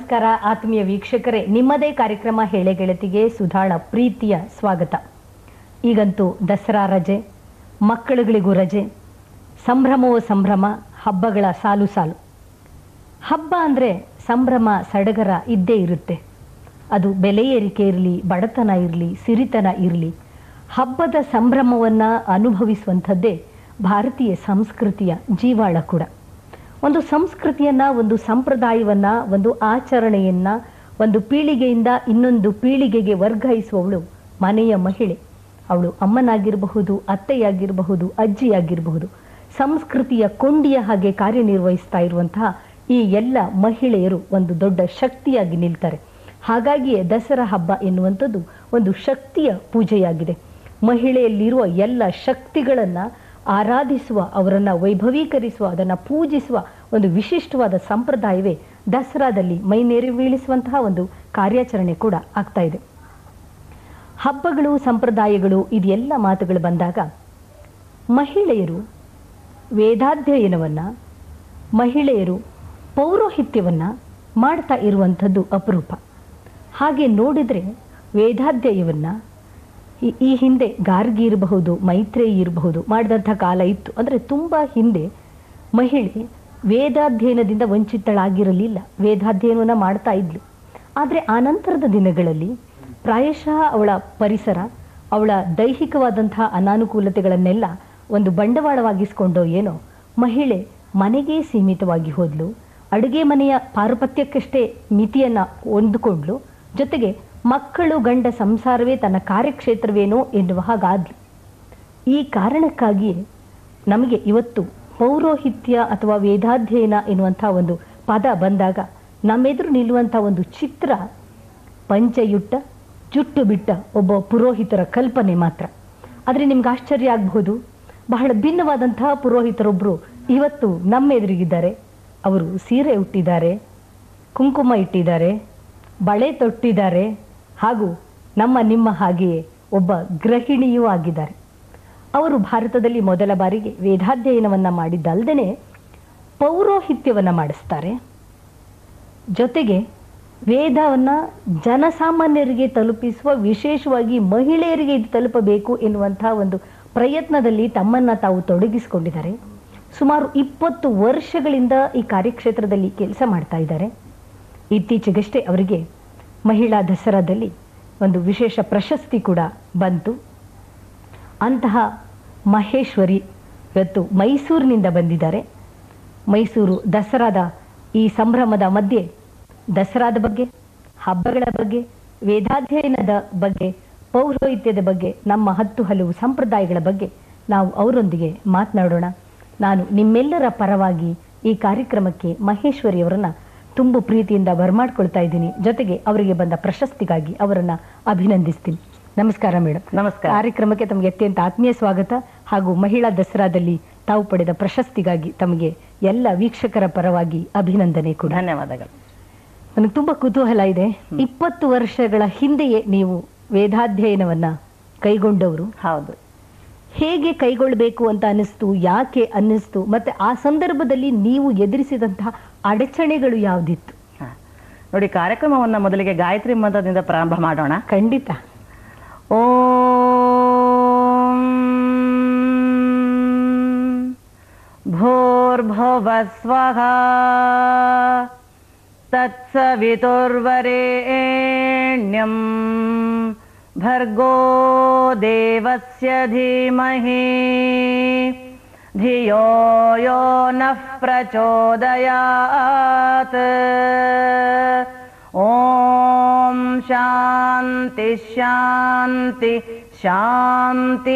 ನಮಸ್ಕಾರ ಆತ್ಮೀಯ ವೀಕ್ಷಕರೇ ನಿಮ್ಮದೇ ಕಾರ್ಯಕ್ರಮ ಹೇಳೆ ಗೆಳತಿಗೆ ಸುಧಾಳ ಪ್ರೀತಿಯ ಸ್ವಾಗತ ಈಗಂತೂ ದಸರಾ ರಜೆ ಮಕ್ಕಳುಗಳಿಗೂ ರಜೆ ಸಂಭ್ರಮವೋ ಸಂಭ್ರಮ ಹಬ್ಬಗಳ ಸಾಲು ಸಾಲು ಹಬ್ಬ ಅಂದರೆ ಸಂಭ್ರಮ ಸಡಗರ ಇದ್ದೇ ಇರುತ್ತೆ ಅದು ಬೆಲೆ ಏರಿಕೆ ಇರಲಿ ಬಡತನ ಇರಲಿ ಸಿರಿತನ ಇರಲಿ ಹಬ್ಬದ ಸಂಭ್ರಮವನ್ನು ಅನುಭವಿಸುವಂಥದ್ದೇ ಭಾರತೀಯ ಸಂಸ್ಕೃತಿಯ ಜೀವಾಳ ಕೂಡ ಒಂದು ಸಂಸ್ಕೃತಿಯನ್ನ ಒಂದು ಸಂಪ್ರದಾಯವನ್ನ ಒಂದು ಆಚರಣೆಯನ್ನ ಒಂದು ಪೀಳಿಗೆಯಿಂದ ಇನ್ನೊಂದು ಪೀಳಿಗೆಗೆ ವರ್ಗಾಯಿಸುವವಳು ಮನೆಯ ಮಹಿಳೆ ಅವಳು ಅಮ್ಮನಾಗಿರಬಹುದು ಅತ್ತೆಯಾಗಿರಬಹುದು ಅಜ್ಜಿಯಾಗಿರಬಹುದು ಸಂಸ್ಕೃತಿಯ ಕೊಂಡಿಯ ಹಾಗೆ ಕಾರ್ಯನಿರ್ವಹಿಸ್ತಾ ಇರುವಂತಹ ಈ ಎಲ್ಲ ಮಹಿಳೆಯರು ಒಂದು ದೊಡ್ಡ ಶಕ್ತಿಯಾಗಿ ನಿಲ್ತಾರೆ ಹಾಗಾಗಿಯೇ ದಸರಾ ಹಬ್ಬ ಎನ್ನುವಂಥದ್ದು ಒಂದು ಶಕ್ತಿಯ ಪೂಜೆಯಾಗಿದೆ ಮಹಿಳೆಯಲ್ಲಿರುವ ಎಲ್ಲ ಶಕ್ತಿಗಳನ್ನ ಆರಾಧಿಸುವ ಅವರನ್ನ ವೈಭವೀಕರಿಸುವ ಅದನ್ನ ಪೂಜಿಸುವ ಒಂದು ವಿಶಿಷ್ಟವಾದ ಸಂಪ್ರದಾಯವೇ ದಸರಾದಲ್ಲಿ ಮೈನೇರಿ ಬೀಳಿಸುವಂತಹ ಒಂದು ಕಾರ್ಯಾಚರಣೆ ಕೂಡ ಆಗ್ತಾ ಇದೆ ಹಬ್ಬಗಳು ಸಂಪ್ರದಾಯಗಳು ಇದೆಲ್ಲ ಮಾತುಗಳು ಬಂದಾಗ ಮಹಿಳೆಯರು ವೇದಾಧ್ಯಯನವನ್ನ ಮಹಿಳೆಯರು ಪೌರೋಹಿತ್ಯವನ್ನ ಮಾಡ್ತಾ ಇರುವಂಥದ್ದು ಅಪರೂಪ ಹಾಗೆ ನೋಡಿದರೆ ವೇದಾಧ್ಯಯವನ್ನ ಈ- ಈ ಹಿಂದೆ ಗಾರ್ಗಿ ಇರಬಹುದು ಮೈತ್ರೇಯಿ ಇರಬಹುದು ಮಾಡಿದಂಥ ಕಾಲ ಇತ್ತು ಅಂದರೆ ತುಂಬ ಹಿಂದೆ ಮಹಿಳೆ ವೇದಾಧ್ಯಯನದಿಂದ ವಂಚಿತಳಾಗಿರಲಿಲ್ಲ ವೇದಾಧ್ಯಯನವನ್ನು ಮಾಡ್ತಾ ಇದ್ಲು ಆದರೆ ಆನಂತರದ ದಿನಗಳಲ್ಲಿ ಪ್ರಾಯಶಃ ಅವಳ ಪರಿಸರ ಅವಳ ದೈಹಿಕವಾದಂತಹ ಅನಾನುಕೂಲತೆಗಳನ್ನೆಲ್ಲ ಒಂದು ಬಂಡವಾಳವಾಗಿಸ್ಕೊಂಡೋ ಏನೋ ಮಹಿಳೆ ಮನೆಗೆ ಸೀಮಿತವಾಗಿ ಹೋದ್ಲು ಅಡುಗೆ ಮನೆಯ ಪಾರುಪತ್ಯಕ್ಕಷ್ಟೇ ಮಿತಿಯನ್ನು ಹೊಂದಿಕೊಂಡ್ಲು ಜೊತೆಗೆ ಮಕ್ಕಳು ಗಂಡ ಸಂಸಾರವೇ ತನ್ನ ಕಾರ್ಯಕ್ಷೇತ್ರವೇನೋ ಎನ್ನುವ ಹಾಗಾದ್ಲು ಈ ಕಾರಣಕ್ಕಾಗಿಯೇ ನಮಗೆ ಇವತ್ತು ಪೌರೋಹಿತ್ಯ ಅಥವಾ ವೇದಾಧ್ಯಯನ ಎನ್ನುವಂಥ ಒಂದು ಪದ ಬಂದಾಗ ನಮ್ಮೆದುರು ನಿಲ್ಲುವಂಥ ಒಂದು ಚಿತ್ರ ಪಂಚಯುಟ್ಟ ಜುಟ್ಟು ಬಿಟ್ಟ ಒಬ್ಬ ಪುರೋಹಿತರ ಕಲ್ಪನೆ ಮಾತ್ರ ಆದರೆ ನಿಮ್ಗೆ ಆಶ್ಚರ್ಯ ಆಗಬಹುದು ಬಹಳ ಭಿನ್ನವಾದಂತಹ ಪುರೋಹಿತರೊಬ್ಬರು ಇವತ್ತು ನಮ್ಮ ಎದುರಿಗಿದ್ದಾರೆ ಅವರು ಸೀರೆ ಉಟ್ಟಿದ್ದಾರೆ ಕುಂಕುಮ ಇಟ್ಟಿದ್ದಾರೆ ಬಳೆ ತೊಟ್ಟಿದ್ದಾರೆ ಹಾಗೂ ನಮ್ಮ ನಿಮ್ಮ ಹಾಗೆಯೇ ಒಬ್ಬ ಗೃಹಿಣಿಯೂ ಆಗಿದ್ದಾರೆ ಅವರು ಭಾರತದಲ್ಲಿ ಮೊದಲ ಬಾರಿಗೆ ವೇದಾಧ್ಯಯನವನ್ನ ಮಾಡಿದ್ದಲ್ದೇ ಪೌರೋಹಿತ್ಯವನ್ನ ಮಾಡಿಸ್ತಾರೆ ಜೊತೆಗೆ ವೇದವನ್ನ ಜನಸಾಮಾನ್ಯರಿಗೆ ತಲುಪಿಸುವ ವಿಶೇಷವಾಗಿ ಮಹಿಳೆಯರಿಗೆ ಇದು ತಲುಪಬೇಕು ಎನ್ನುವಂತಹ ಒಂದು ಪ್ರಯತ್ನದಲ್ಲಿ ತಮ್ಮನ್ನ ತಾವು ತೊಡಗಿಸಿಕೊಂಡಿದ್ದಾರೆ ಸುಮಾರು ಇಪ್ಪತ್ತು ವರ್ಷಗಳಿಂದ ಈ ಕಾರ್ಯಕ್ಷೇತ್ರದಲ್ಲಿ ಕೆಲಸ ಮಾಡ್ತಾ ಇದ್ದಾರೆ ಇತ್ತೀಚೆಗಷ್ಟೇ ಅವರಿಗೆ ಮಹಿಳಾ ದಸರಾದಲ್ಲಿ ಒಂದು ವಿಶೇಷ ಪ್ರಶಸ್ತಿ ಕೂಡ ಬಂತು ಅಂತಹ ಮಹೇಶ್ವರಿ ಇವತ್ತು ಮೈಸೂರಿನಿಂದ ಬಂದಿದ್ದಾರೆ ಮೈಸೂರು ದಸರಾದ ಈ ಸಂಭ್ರಮದ ಮಧ್ಯೆ ದಸರಾದ ಬಗ್ಗೆ ಹಬ್ಬಗಳ ಬಗ್ಗೆ ವೇದಾಧ್ಯಯನದ ಬಗ್ಗೆ ಪೌರೋಹಿತ್ಯದ ಬಗ್ಗೆ ನಮ್ಮ ಹತ್ತು ಹಲವು ಸಂಪ್ರದಾಯಗಳ ಬಗ್ಗೆ ನಾವು ಅವರೊಂದಿಗೆ ಮಾತನಾಡೋಣ ನಾನು ನಿಮ್ಮೆಲ್ಲರ ಪರವಾಗಿ ಈ ಕಾರ್ಯಕ್ರಮಕ್ಕೆ ಮಹೇಶ್ವರಿಯವರನ್ನ ತುಂಬು ಪ್ರೀತಿಯಿಂದ ಬರಮಾಡ್ಕೊಳ್ತಾ ಇದ್ದೀನಿ ಜೊತೆಗೆ ಅವರಿಗೆ ಬಂದ ಪ್ರಶಸ್ತಿಗಾಗಿ ಅವರನ್ನ ಅಭಿನಂದಿಸ್ತೀನಿ ನಮಸ್ಕಾರ ಮೇಡಮ್ ನಮಸ್ಕಾರ ಕಾರ್ಯಕ್ರಮಕ್ಕೆ ತಮಗೆ ಅತ್ಯಂತ ಆತ್ಮೀಯ ಸ್ವಾಗತ ಹಾಗೂ ಮಹಿಳಾ ದಸರಾದಲ್ಲಿ ತಾವು ಪಡೆದ ಪ್ರಶಸ್ತಿಗಾಗಿ ತಮಗೆ ಎಲ್ಲ ವೀಕ್ಷಕರ ಪರವಾಗಿ ಅಭಿನಂದನೆ ಕೂಡ ಧನ್ಯವಾದಗಳು ನನಗೆ ತುಂಬಾ ಕುತೂಹಲ ಇದೆ ಇಪ್ಪತ್ತು ವರ್ಷಗಳ ಹಿಂದೆಯೇ ನೀವು ವೇದಾಧ್ಯಯನವನ್ನ ಕೈಗೊಂಡವರು ಹೌದು ಹೇಗೆ ಕೈಗೊಳ್ಳಬೇಕು ಅಂತ ಅನಿಸ್ತು ಯಾಕೆ ಅನ್ನಿಸ್ತು ಮತ್ತೆ ಆ ಸಂದರ್ಭದಲ್ಲಿ ನೀವು ಎದುರಿಸಿದಂತಹ ಅಡಚಣೆಗಳು ಯಾವ್ದಿತ್ತು ಹ. ನೋಡಿ ಕಾರ್ಯಕ್ರಮವನ್ನ ಮೊದಲಿಗೆ ಗಾಯತ್ರಿ ಮಂತ್ರದಿಂದ ಪ್ರಾರಂಭ ಮಾಡೋಣ ಖಂಡಿತ ಓಂ ಭೋರ್ಭುವ ಸ್ವಃ ತತ್ಸವಿತುರ್ವರೆಣ್ಯಂ ಭರ್ಗೋ ದೇವಸ್ಯ ಧೀಮಹಿ ಧಿಯೋ ಯೋ ನಃ ಪ್ರಚೋದಯಾತ್ ಓಂ ಶಾಂತಿ ಶಾಂತಿ ಶಾಂತಿ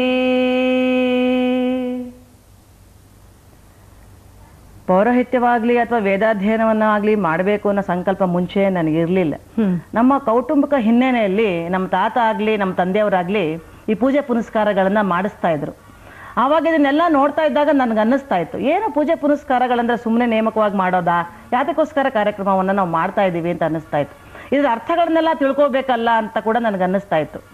ಪೌರೋಹಿತ್ಯವಾಗ್ಲಿ ಅಥವಾ ವೇದಾಧ್ಯಯನವನ್ನ ಆಗ್ಲಿ ಮಾಡಬೇಕು ಅನ್ನೋ ಸಂಕಲ್ಪ ಮುಂಚೆ ನನಗಿರ್ಲಿಲ್ಲ ಹ್ಮ್ ನಮ್ಮ ಕೌಟುಂಬಿಕ ಹಿನ್ನೆಲೆಯಲ್ಲಿ ನಮ್ಮ ತಾತ ಆಗ್ಲಿ ನಮ್ಮ ತಂದೆಯವರಾಗ್ಲಿ ಈ ಪೂಜೆ ಪುನಸ್ಕಾರಗಳನ್ನ ಮಾಡಿಸ್ತಾ ಇದ್ರು ಆವಾಗ ಇದನ್ನೆಲ್ಲ ನೋಡ್ತಾ ಇದ್ದಾಗ ನನ್ಗೆ ಅನ್ನಿಸ್ತಾ ಇತ್ತು ಏನು ಪೂಜೆ ಪುನಸ್ಕಾರಗಳಂದ್ರೆ ಸುಮ್ಮನೆ ನೇಮಕವಾಗಿ ಮಾಡೋದಾ ಯಾತಕ್ಕೋಸ್ಕರ ಕಾರ್ಯಕ್ರಮವನ್ನ ನಾವು ಮಾಡ್ತಾ ಇದ್ದೀವಿ ಅಂತ ಅನ್ನಿಸ್ತಾ ಇತ್ತು ಇದ್ರ ಅರ್ಥಗಳನ್ನೆಲ್ಲ ತಿಳ್ಕೊಬೇಕಲ್ಲ ಅಂತ ಕೂಡ ನನಗೆ ಅನ್ನಿಸ್ತಾ ಇತ್ತು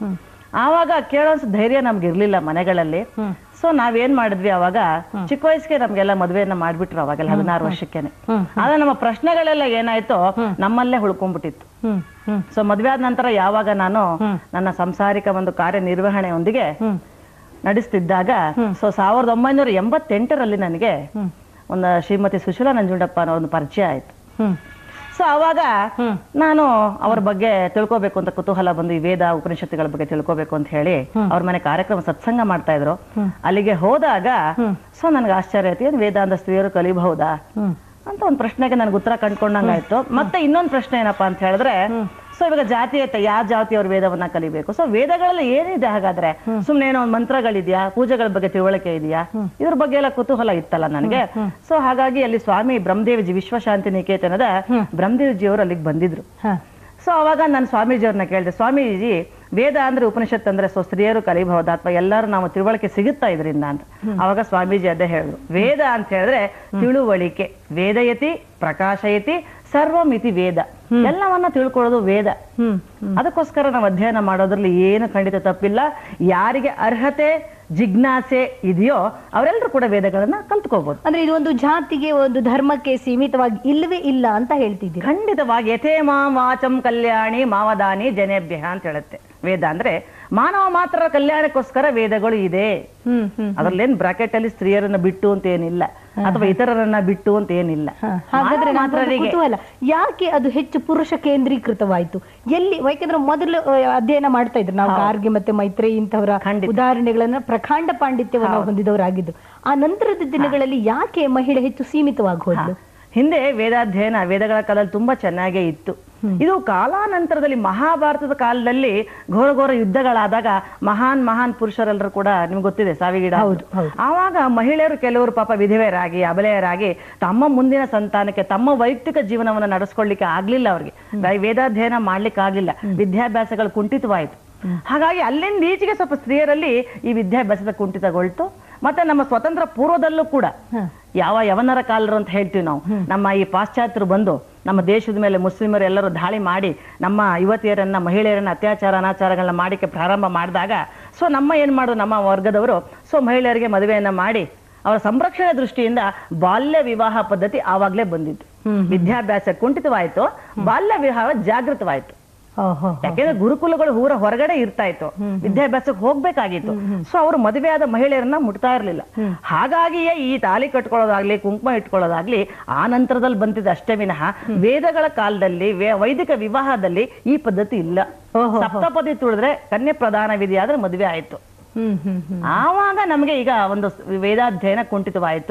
ಆವಾಗ ಕೇಳೋಸ್ ಧೈರ್ಯ ನಮ್ಗೆ ಇರ್ಲಿಲ್ಲ ಮನೆಗಳಲ್ಲಿ ಸೊ ನಾವೇನ್ ಮಾಡಿದ್ವಿ ಅವಾಗ ಚಿಕ್ಕ ವಯಸ್ಸಿಗೆ ನಮ್ಗೆಲ್ಲ ಮದ್ವೆಯನ್ನ ಮಾಡ್ಬಿಟ್ರು ಅವಾಗೆಲ್ಲ ಹದಿನಾರು ವರ್ಷಕ್ಕೆನೆ ಆದ್ರೆ ನಮ್ಮ ಪ್ರಶ್ನೆಗಳೆಲ್ಲ ಏನಾಯ್ತು ನಮ್ಮಲ್ಲೇ ಉಳ್ಕೊಂಡ್ಬಿಟ್ಟಿತ್ತು ಹ್ಮ್ ಹ್ಮ್ ಸೊ ಮದ್ವೆ ಆದ ನಂತರ ಯಾವಾಗ ನಾನು ನನ್ನ ಸಂಸಾರಿಕ ಒಂದು ಕಾರ್ಯನಿರ್ವಹಣೆಯೊಂದಿಗೆ ನಡೆಸ್ತಿದ್ದಾಗ ಸೊ ಸಾವಿರದ ಒಂಬೈನೂರ ಎಂಬತ್ತೆಂಟರಲ್ಲಿ ನನಗೆ ಒಂದು ಶ್ರೀಮತಿ ಸುಶೀಲಾ ನಂಜುಂಡಪ್ಪ ಅನ್ನೋ ಒಂದು ಪರಿಚಯ ಆಯ್ತು ಹ್ಮ್ ಸೊ ಅವಾಗ ನಾನು ಅವ್ರ ಬಗ್ಗೆ ತಿಳ್ಕೊಬೇಕು ಅಂತ ಕುತೂಹಲ ಬಂದು ಈ ವೇದ ಉಪನಿಷತ್ತುಗಳ ಬಗ್ಗೆ ತಿಳ್ಕೊಬೇಕು ಅಂತ ಹೇಳಿ ಅವ್ರ ಮನೆ ಕಾರ್ಯಕ್ರಮ ಸತ್ಸಂಗ ಮಾಡ್ತಾ ಇದ್ರು ಅಲ್ಲಿಗೆ ಹೋದಾಗ ಸೊ ನನ್ಗೆ ಆಶ್ಚರ್ಯ ಆಯ್ತು ಏನ್ ವೇದಾಂತ ಸ್ತ್ರೀಯರು ಕಲಿಬಹುದಾ ಅಂತ ಒಂದು ಪ್ರಶ್ನೆಗೆ ನನಗೆ ಉತ್ತರ ಕಂಡ್ಕೊಂಡಂಗಾಯ್ತು ಮತ್ತೆ ಇನ್ನೊಂದು ಪ್ರಶ್ನೆ ಏನಪ್ಪಾ ಅಂತ ಹೇಳಿದ್ರೆ ಸೊ ಇವಾಗ ಜಾತೀಯತೆ ಯಾವ ಜಾತಿಯವ್ರ ವೇದವನ್ನ ಕಲಿಬೇಕು ಸೊ ವೇದಗಳಲ್ಲಿ ಏನಿದೆ ಹಾಗಾದ್ರೆ ಸುಮ್ನೆ ಏನೋ ಒಂದು ಮಂತ್ರಗಳಿದ್ಯಾ ಪೂಜೆಗಳ ಬಗ್ಗೆ ತಿಳುವಳಿಕೆ ಇದೆಯಾ ಇದ್ರ ಬಗ್ಗೆ ಎಲ್ಲ ಕುತೂಹಲ ಇತ್ತಲ್ಲ ನನಗೆ ಸೊ ಹಾಗಾಗಿ ಅಲ್ಲಿ ಸ್ವಾಮಿ ಬ್ರಹ್ಮದೇವಜಿ ವಿಶ್ವಶಾಂತಿ ನಿಕೇತನದ ಬ್ರಹ್ಮದೇವಜಿಯವರು ಅಲ್ಲಿಗೆ ಬಂದಿದ್ರು ಹ ಸೊ ಅವಾಗ ನಾನು ಸ್ವಾಮೀಜಿಯವ್ರನ್ನ ಕೇಳಿದೆ ಸ್ವಾಮೀಜಿ ವೇದ ಅಂದ್ರೆ ಉಪನಿಷತ್ ಅಂದ್ರೆ ಸೊ ಸ್ತ್ರೀಯರು ಕಲಿಬಹುದಾ ಅಥವಾ ಎಲ್ಲರೂ ನಾವು ತಿಳುವಳಿಕೆ ಸಿಗುತ್ತಾ ಇದರಿಂದ ಅಂತ ಅವಾಗ ಸ್ವಾಮೀಜಿ ಅದೇ ಹೇಳಿದ್ರು ವೇದ ಅಂತ ಹೇಳಿದ್ರೆ ತಿಳುವಳಿಕೆ ವೇದಯತಿ ಪ್ರಕಾಶಯತಿ ಸರ್ವಮಿತಿ ವೇದ ಎಲ್ಲವನ್ನ ತಿಳ್ಕೊಳ್ಳೋದು ವೇದ ಅದಕ್ಕೋಸ್ಕರ ನಾವು ಅಧ್ಯಯನ ಮಾಡೋದ್ರಲ್ಲಿ ಏನು ಖಂಡಿತ ತಪ್ಪಿಲ್ಲ ಯಾರಿಗೆ ಅರ್ಹತೆ ಜಿಜ್ಞಾಸೆ ಇದೆಯೋ ಅವರೆಲ್ಲರೂ ಕೂಡ ವೇದಗಳನ್ನ ಕಲ್ತ್ಕೋಬಹುದು ಅಂದ್ರೆ ಇದು ಒಂದು ಜಾತಿಗೆ ಒಂದು ಧರ್ಮಕ್ಕೆ ಸೀಮಿತವಾಗಿ ಇಲ್ಲವೇ ಇಲ್ಲ ಅಂತ ಹೇಳ್ತಿದ್ದೀರಾ ಖಂಡಿತವಾಗಿ ಯಥೇ ಮಾಂ ವಾಚಂ ಕಲ್ಯಾಣಿ ಮಾವದಾನಿ ಜನೇಭ್ಯ ಅಂತ ಹೇಳುತ್ತೆ ವೇದ ಅಂದ್ರೆ ಮಾನವ ಮಾತ್ರ ಕಲ್ಯಾಣಕ್ಕೋಸ್ಕರ ವೇದಗಳು ಇದೆ ಹ್ಮ್ ಹ್ಮ್ ಅದ್ರಲ್ಲೇನ್ ಬ್ರಾಕೆಟ್ ಅಲ್ಲಿ ಸ್ತ್ರೀಯರನ್ನ ಬಿಟ್ಟು ಅಂತ ಏನಿಲ್ಲ ಅಥವಾ ಇತರರನ್ನ ಬಿಟ್ಟು ಅಂತ ಏನಿಲ್ಲ ಹ, ಹಾಗಾದ್ರೆ ಮಾನವ ನಮ್ಗೊಂದು ಮಾತ್ರರಿಗೆ ಕುತೂಹಲ ಯಾಕೆ ಅದು ಹೆಚ್ಚು ಪುರುಷ ಕೇಂದ್ರೀಕೃತವಾಯ್ತು ಎಲ್ಲಿ ಯಾಕೆಂದ್ರೆ ಮೊದಲು ಆ, ಅಧ್ಯಯನ ಮಾಡ್ತಾ ಇದ್ರು ನಾವು ಗಾರ್ಗೆ ಮತ್ತೆ ಮೈತ್ರೇಯಿ ಇಂಥವರ ಖಂಡಿತ. ಉದಾಹರಣೆಗಳನ್ನ ಪ್ರಕಾಂಡ ಪಾಂಡಿತ್ಯವನ್ನು ಹೊಂದಿದವರಾಗಿದ್ದು ಆ ನಂತರದ ದಿನಗಳಲ್ಲಿ ಯಾಕೆ ಮಹಿಳೆ ಹೆಚ್ಚು ಸೀಮಿತವಾಗಿ ಹೋದ್ಲು ಹಿಂದೆ ವೇದಾಧ್ಯಯನ ವೇದಗಳ ಕಾಲದಲ್ಲಿ ತುಂಬಾ ಚೆನ್ನಾಗೇ ಇತ್ತು ಇದು ಕಾಲಾನಂತರದಲ್ಲಿ ಮಹಾಭಾರತದ ಕಾಲದಲ್ಲಿ ಘೋರ ಘೋರ ಯುದ್ಧಗಳಾದಾಗ ಮಹಾನ್ ಮಹಾನ್ ಪುರುಷರೆಲ್ಲರೂ ಕೂಡ ನಿಮ್ಗೆ ಗೊತ್ತಿದೆ ಸಾವಿಗೀಡ ಹೌದು, ಹೌದು. ಆವಾಗ ಮಹಿಳೆಯರು ಕೆಲವರು ಪಾಪ ವಿಧವೆಯರಾಗಿ ಅಬಲೆಯರಾಗಿ ತಮ್ಮ ಮುಂದಿನ ಸಂತಾನಕ್ಕೆ ತಮ್ಮ ವೈಯಕ್ತಿಕ ಜೀವನವನ್ನು ನಡೆಸ್ಕೊಳ್ಳಿಕ್ಕೆ ಆಗ್ಲಿಲ್ಲ ಅವ್ರಿಗೆ ವೈ- ವೇದಾಧ್ಯಯನ ಮಾಡ್ಲಿಕ್ಕೆ ಆಗ್ಲಿಲ್ಲ ವಿದ್ಯಾಭ್ಯಾಸಗಳು ಕುಂಠಿತವಾಯಿತು ಹಾಗಾಗಿ ಅಲ್ಲಿಂದ ಈಚೆಗೆ ಸ್ವಲ್ಪ ಸ್ತ್ರೀಯರಲ್ಲಿ ಈ ವಿದ್ಯಾಭ್ಯಾಸದ ಕುಂಠಿತಗೊಳ್ತು ಮತ್ತೆ ನಮ್ಮ ಸ್ವತಂತ್ರ ಪೂರ್ವದಲ್ಲೂ ಕೂಡ ಯಾವ ಯವನರ ಕಾಲರು ಅಂತ ಹೇಳ್ತೀವಿ ನಾವು ನಮ್ಮ ಈ ಪಾಶ್ಚಾತ್ಯರು ಬಂದು ನಮ್ಮ ದೇಶದ ಮೇಲೆ ಮುಸ್ಲಿಮರು ಎಲ್ಲರೂ ದಾಳಿ ಮಾಡಿ ನಮ್ಮ ಯುವತಿಯರನ್ನ ಮಹಿಳೆಯರನ್ನ ಅತ್ಯಾಚಾರ ಅನಾಚಾರಗಳನ್ನ ಮಾಡಿಕ್ಕೆ ಪ್ರಾರಂಭ ಮಾಡಿದಾಗ ಸೊ ನಮ್ಮ ಏನ್ ಮಾಡೋದು ನಮ್ಮ ವರ್ಗದವರು ಸೊ ಮಹಿಳೆಯರಿಗೆ ಮದುವೆಯನ್ನ ಮಾಡಿ ಅವರ ಸಂರಕ್ಷಣೆ ದೃಷ್ಟಿಯಿಂದ ಬಾಲ್ಯ ವಿವಾಹ ಪದ್ಧತಿ ಆವಾಗ್ಲೇ ಬಂದಿತ್ತು ವಿದ್ಯಾಭ್ಯಾಸ ಕುಂಠಿತವಾಯ್ತು ಬಾಲ್ಯ ವಿವಾಹ ಜಾಗೃತವಾಯ್ತು ಓಹೋ ಯಾಕೆಂದ್ರೆ ಗುರುಕುಲಗಳು ಊರ ಹೊರಗಡೆ ಇರ್ತಾ ಇತ್ತು ವಿದ್ಯಾಭ್ಯಾಸಕ್ಕೆ ಹೋಗ್ಬೇಕಾಗಿತ್ತು ಸೊ ಅವರು ಮದುವೆಯಾದ ಮಹಿಳೆಯರನ್ನ ಮುಟ್ತಾ ಇರ್ಲಿಲ್ಲ ಹಾಗಾಗಿಯೇ ಈ ತಾಲಿ ಕಟ್ಕೊಳ್ಳೋದಾಗ್ಲಿ ಕುಂಕುಮ ಇಟ್ಕೊಳ್ಳೋದಾಗ್ಲಿ ಆ ನಂತರದಲ್ಲಿ ಬಂದಿದೆ ಅಷ್ಟೇ ವಿನಃ ವೇದಗಳ ಕಾಲದಲ್ಲಿ ವೇ- ವೈದಿಕ ವಿವಾಹದಲ್ಲಿ ಈ ಪದ್ಧತಿ ಇಲ್ಲ ಓಹೋ. ಸಪ್ತಪದಿ ತುಳಿದ್ರೆ ಕನ್ಯೆ ಪ್ರಧಾನ ವಿಧಿ ಆದ್ರೆ ಮದುವೆ ಆಯ್ತು ಹ್ಮ್ ಹ್ಮ್ ಹ್ಮ್ ಆವಾಗ ನಮಗೆ ಈಗ ಒಂದು ಸ್- ವೇದಾಧ್ಯಯನ ಕುಂಠಿತವಾಯಿತು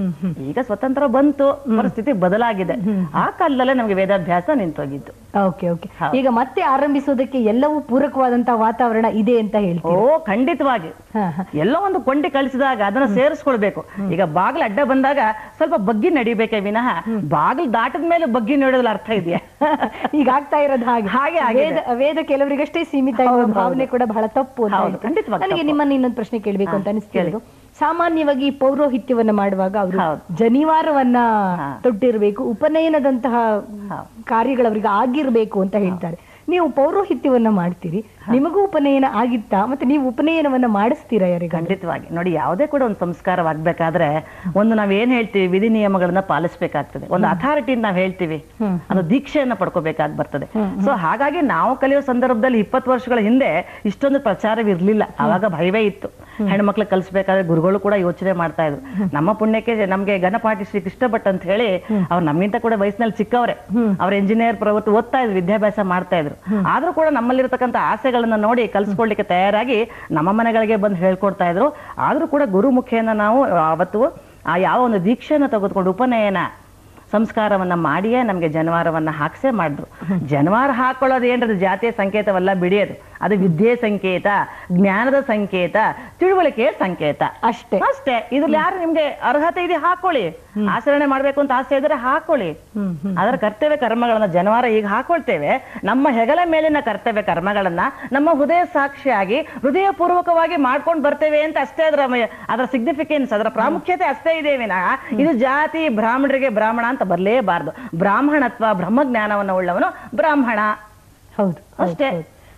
ಈಗ ಸ್ವತಂತ್ರ ಬಂತು ಪರಿಸ್ಥಿತಿ ಬದಲಾಗಿದೆ ಆ ಕಾಲದಲ್ಲೇ ನಮಗೆ ವೇದಾಭ್ಯಾಸ ನಿಂತೋಗಿದ್ದು ಓಕೆ ಓಕೆ ಈಗ ಮತ್ತೆ ಆರಂಭಿಸೋದಕ್ಕೆ ಎಲ್ಲವೂ ಪೂರಕವಾದಂತಹ ವಾತಾವರಣ ಇದೆ ಅಂತ ಓ ಹೇಳ್ತೀವಿ ಖಂಡಿತವಾಗಿ ಹಾ, ಹಾ. ಎಲ್ಲೋ ಒಂದು ಕೊಂಡಿ ಕಳಿಸಿದಾಗ ಅದನ್ನ ಸೇರಿಸ್ಕೊಳ್ಬೇಕು ಈಗ ಬಾಗಿಲು ಅಡ್ಡ ಬಂದಾಗ ಸ್ವಲ್ಪ ಬಗ್ಗಿ ನಡಿಬೇಕೆ ವಿನಃ ಬಾಗಿಲು ದಾಟದ ಮೇಲೆ ಬಗ್ಗಿ ನೋಡೋದ್ರ ಅರ್ಥ ಇದೆಯಾ ಈಗ ಆಗ್ತಾ ಇರೋದು ಹಾಗೆ ಹಾಗೆ ಆಗಿದೆ. ವೇದ ವೇದ ಕೆಲವರಿಗಷ್ಟೇ ಸೀಮಿತ ಇರುವ ಭಾವನೆ ಕೂಡ ಬಹಳ ತಪ್ಪು ಅಂತ ಹೌದು, ಹೇಳ್ತೀನಿ. ಖಂಡಿತವಾಗಿ ನನಗೆ ತಪ್ಪು. ನಿಮ್ಮನ್ನ ಇನ್ನೊಂದು ಪ್ರಶ್ನೆ ಕೇಳಬೇಕು ಅಂತ ಅನಿಸ್ತಿರೋದು ಸಾಮಾನ್ಯವಾಗಿ ಪೌರೋಹಿತ್ಯವನ್ನ ಮಾಡುವಾಗ ಅವರು ಹೌದು. ಜನಿವಾರವನ್ನ ಹಾ. ತೊಟ್ಟಿರ್ಬೇಕು ಉಪನಯನದಂತಹ ಕಾರ್ಯಗಳು ಅವರಿಗೆ ಆಗಿರ್ಬೇಕು ಅಂತ ಹೇಳ್ತಾರೆ ನೀವು ಪೌರೋಹಿತ್ಯವನ್ನ ಮಾಡ್ತೀರಿ ನಿಮಗೂ ಉಪನಯನ ಆಗಿತ್ತಾ ಮತ್ತೆ ನೀವು ಉಪನಯನವನ್ನ ಮಾಡಿಸ್ತೀರಾ ಯಾರಿಗ ಖಂಡಿತವಾಗಿ ನೋಡಿ ಯಾವುದೇ ಕೂಡ ಒಂದು ಸಂಸ್ಕಾರವಾಗ್ಬೇಕಾದ್ರೆ ಒಂದು ನಾವ್ ಏನ್ ಹೇಳ್ತೀವಿ ವಿಧಿ ನಿಯಮಗಳನ್ನ ಪಾಲಿಸ್ಬೇಕಾಗ್ತದೆ ಒಂದು ಅಥಾರಿಟಿ ನಾವ್ ಹೇಳ್ತೀವಿ ಅದು ದೀಕ್ಷೆಯನ್ನ ಪಡ್ಕೋಬೇಕಾಗಿ ಬರ್ತದೆ ಸೊ ಹಾಗಾಗಿ ನಾವು ಕಲಿಯೋ ಸಂದರ್ಭದಲ್ಲಿ ಇಪ್ಪತ್ತು ವರ್ಷಗಳ ಹಿಂದೆ ಇಷ್ಟೊಂದು ಪ್ರಚಾರವಿರ್ಲಿಲ್ಲ ಆವಾಗ ಭಯವೇ ಇತ್ತು ಹೆಣ್ಮಕ್ಳು ಕಲಿಸ್ಬೇಕಾದ್ರೆ ಗುರುಗಳು ಕೂಡ ಯೋಚನೆ ಮಾಡ್ತಾ ಇದ್ರು ನಮ್ಮ ಪುಣ್ಯಕ್ಕೆ ನಮ್ಗೆ ಗಣಪಾಟಿ ಶ್ರೀ ಕೃಷ್ಣ ಭಟ್ ಅಂತ ಹೇಳಿ ಅವ್ರು ನಮ್ಗಿಂತ ಕೂಡ ವಯಸ್ಸಿನಲ್ಲಿ ಚಿಕ್ಕವರೇ ಅವ್ರ ಇಂಜಿನಿಯರ್ ಪ್ರವೃತ್ತಿ ಓದ್ತಾ ಇದ್ರು ವಿದ್ಯಾಭ್ಯಾಸ ಮಾಡ್ತಾ ಇದ್ರು ಆದ್ರೂ ಕೂಡ ನಮ್ಮಲ್ಲಿರತಕ್ಕಂಥ ಆಸೆಗಳನ್ನ ನೋಡಿ ಕಲ್ಸ್ಕೊಳ್ಲಿಕ್ಕೆ ತಯಾರಾಗಿ ನಮ್ಮ ಮನೆಗಳಿಗೆ ಬಂದು ಹೇಳ್ಕೊಡ್ತಾ ಇದ್ರು ಆದ್ರೂ ಕೂಡ ಗುರು ಮುಖೇನ ನಾವು ಅವತ್ತು ಆ ಯಾವ ಒಂದು ದೀಕ್ಷೆಯನ್ನು ತೆಗೆದುಕೊಂಡು ಉಪನಯನ ಸಂಸ್ಕಾರವನ್ನ ಮಾಡಿಯೇ ನಮಗೆ ಜನವಾರವನ್ನ ಹಾಕ್ಸೇ ಮಾಡಿದ್ರು ಜನವಾರ ಹಾಕೊಳ್ಳೋದು ಏನ್ರದು ಜಾತಿಯ ಸಂಕೇತವಲ್ಲ ಬಿಡಿಯೋದು ಅದು ವಿದ್ಯೆ ಸಂಕೇತ ಜ್ಞಾನದ ಸಂಕೇತ ತಿಳುವಳಿಕೆಯ ಸಂಕೇತ ಅಷ್ಟೇ ಅಷ್ಟೇ ಇದ್ರಲ್ಲಿ ಯಾರು ನಿಮ್ಗೆ ಅರ್ಹತೆ ಇದೆ ಹಾಕೊಳ್ಳಿ ಆಚರಣೆ ಮಾಡ್ಬೇಕು ಅಂತ ಆಸೆ ಇದ್ರೆ ಹಾಕೊಳ್ಳಿ ಅದರ ಕರ್ತವ್ಯ ಕರ್ಮಗಳನ್ನ ಜನವಾರ ಈಗ ಹಾಕೊಳ್ತೇವೆ ನಮ್ಮ ಹೆಗಲ ಮೇಲಿನ ಕರ್ತವ್ಯ ಕರ್ಮಗಳನ್ನ ನಮ್ಮ ಹೃದಯ ಸಾಕ್ಷಿಯಾಗಿ ಹೃದಯ ಪೂರ್ವಕವಾಗಿ ಮಾಡ್ಕೊಂಡು ಬರ್ತೇವೆ ಅಂತ ಅಷ್ಟೇ ಅದರ ಮ- ಅದರ ಸಿಗ್ನಿಫಿಕೆನ್ಸ್ ಅದರ ಪ್ರಾಮುಖ್ಯತೆ ಅಷ್ಟೇ ಇದೆ ವಿನಃ ಇದು ಜಾತಿ ಬ್ರಾಹ್ಮಣರಿಗೆ ಬ್ರಾಹ್ಮಣ ಅಂತ ಬರಲೇಬಾರ್ದು ಬ್ರಾಹ್ಮಣತ್ವ ಬ್ರಹ್ಮಜ್ಞಾನವನ್ನು ಉಳ್ಳವನು ಬ್ರಾಹ್ಮಣ ಹೌದು ಹೌದು, ಅಷ್ಟೇ. ಹೌದು.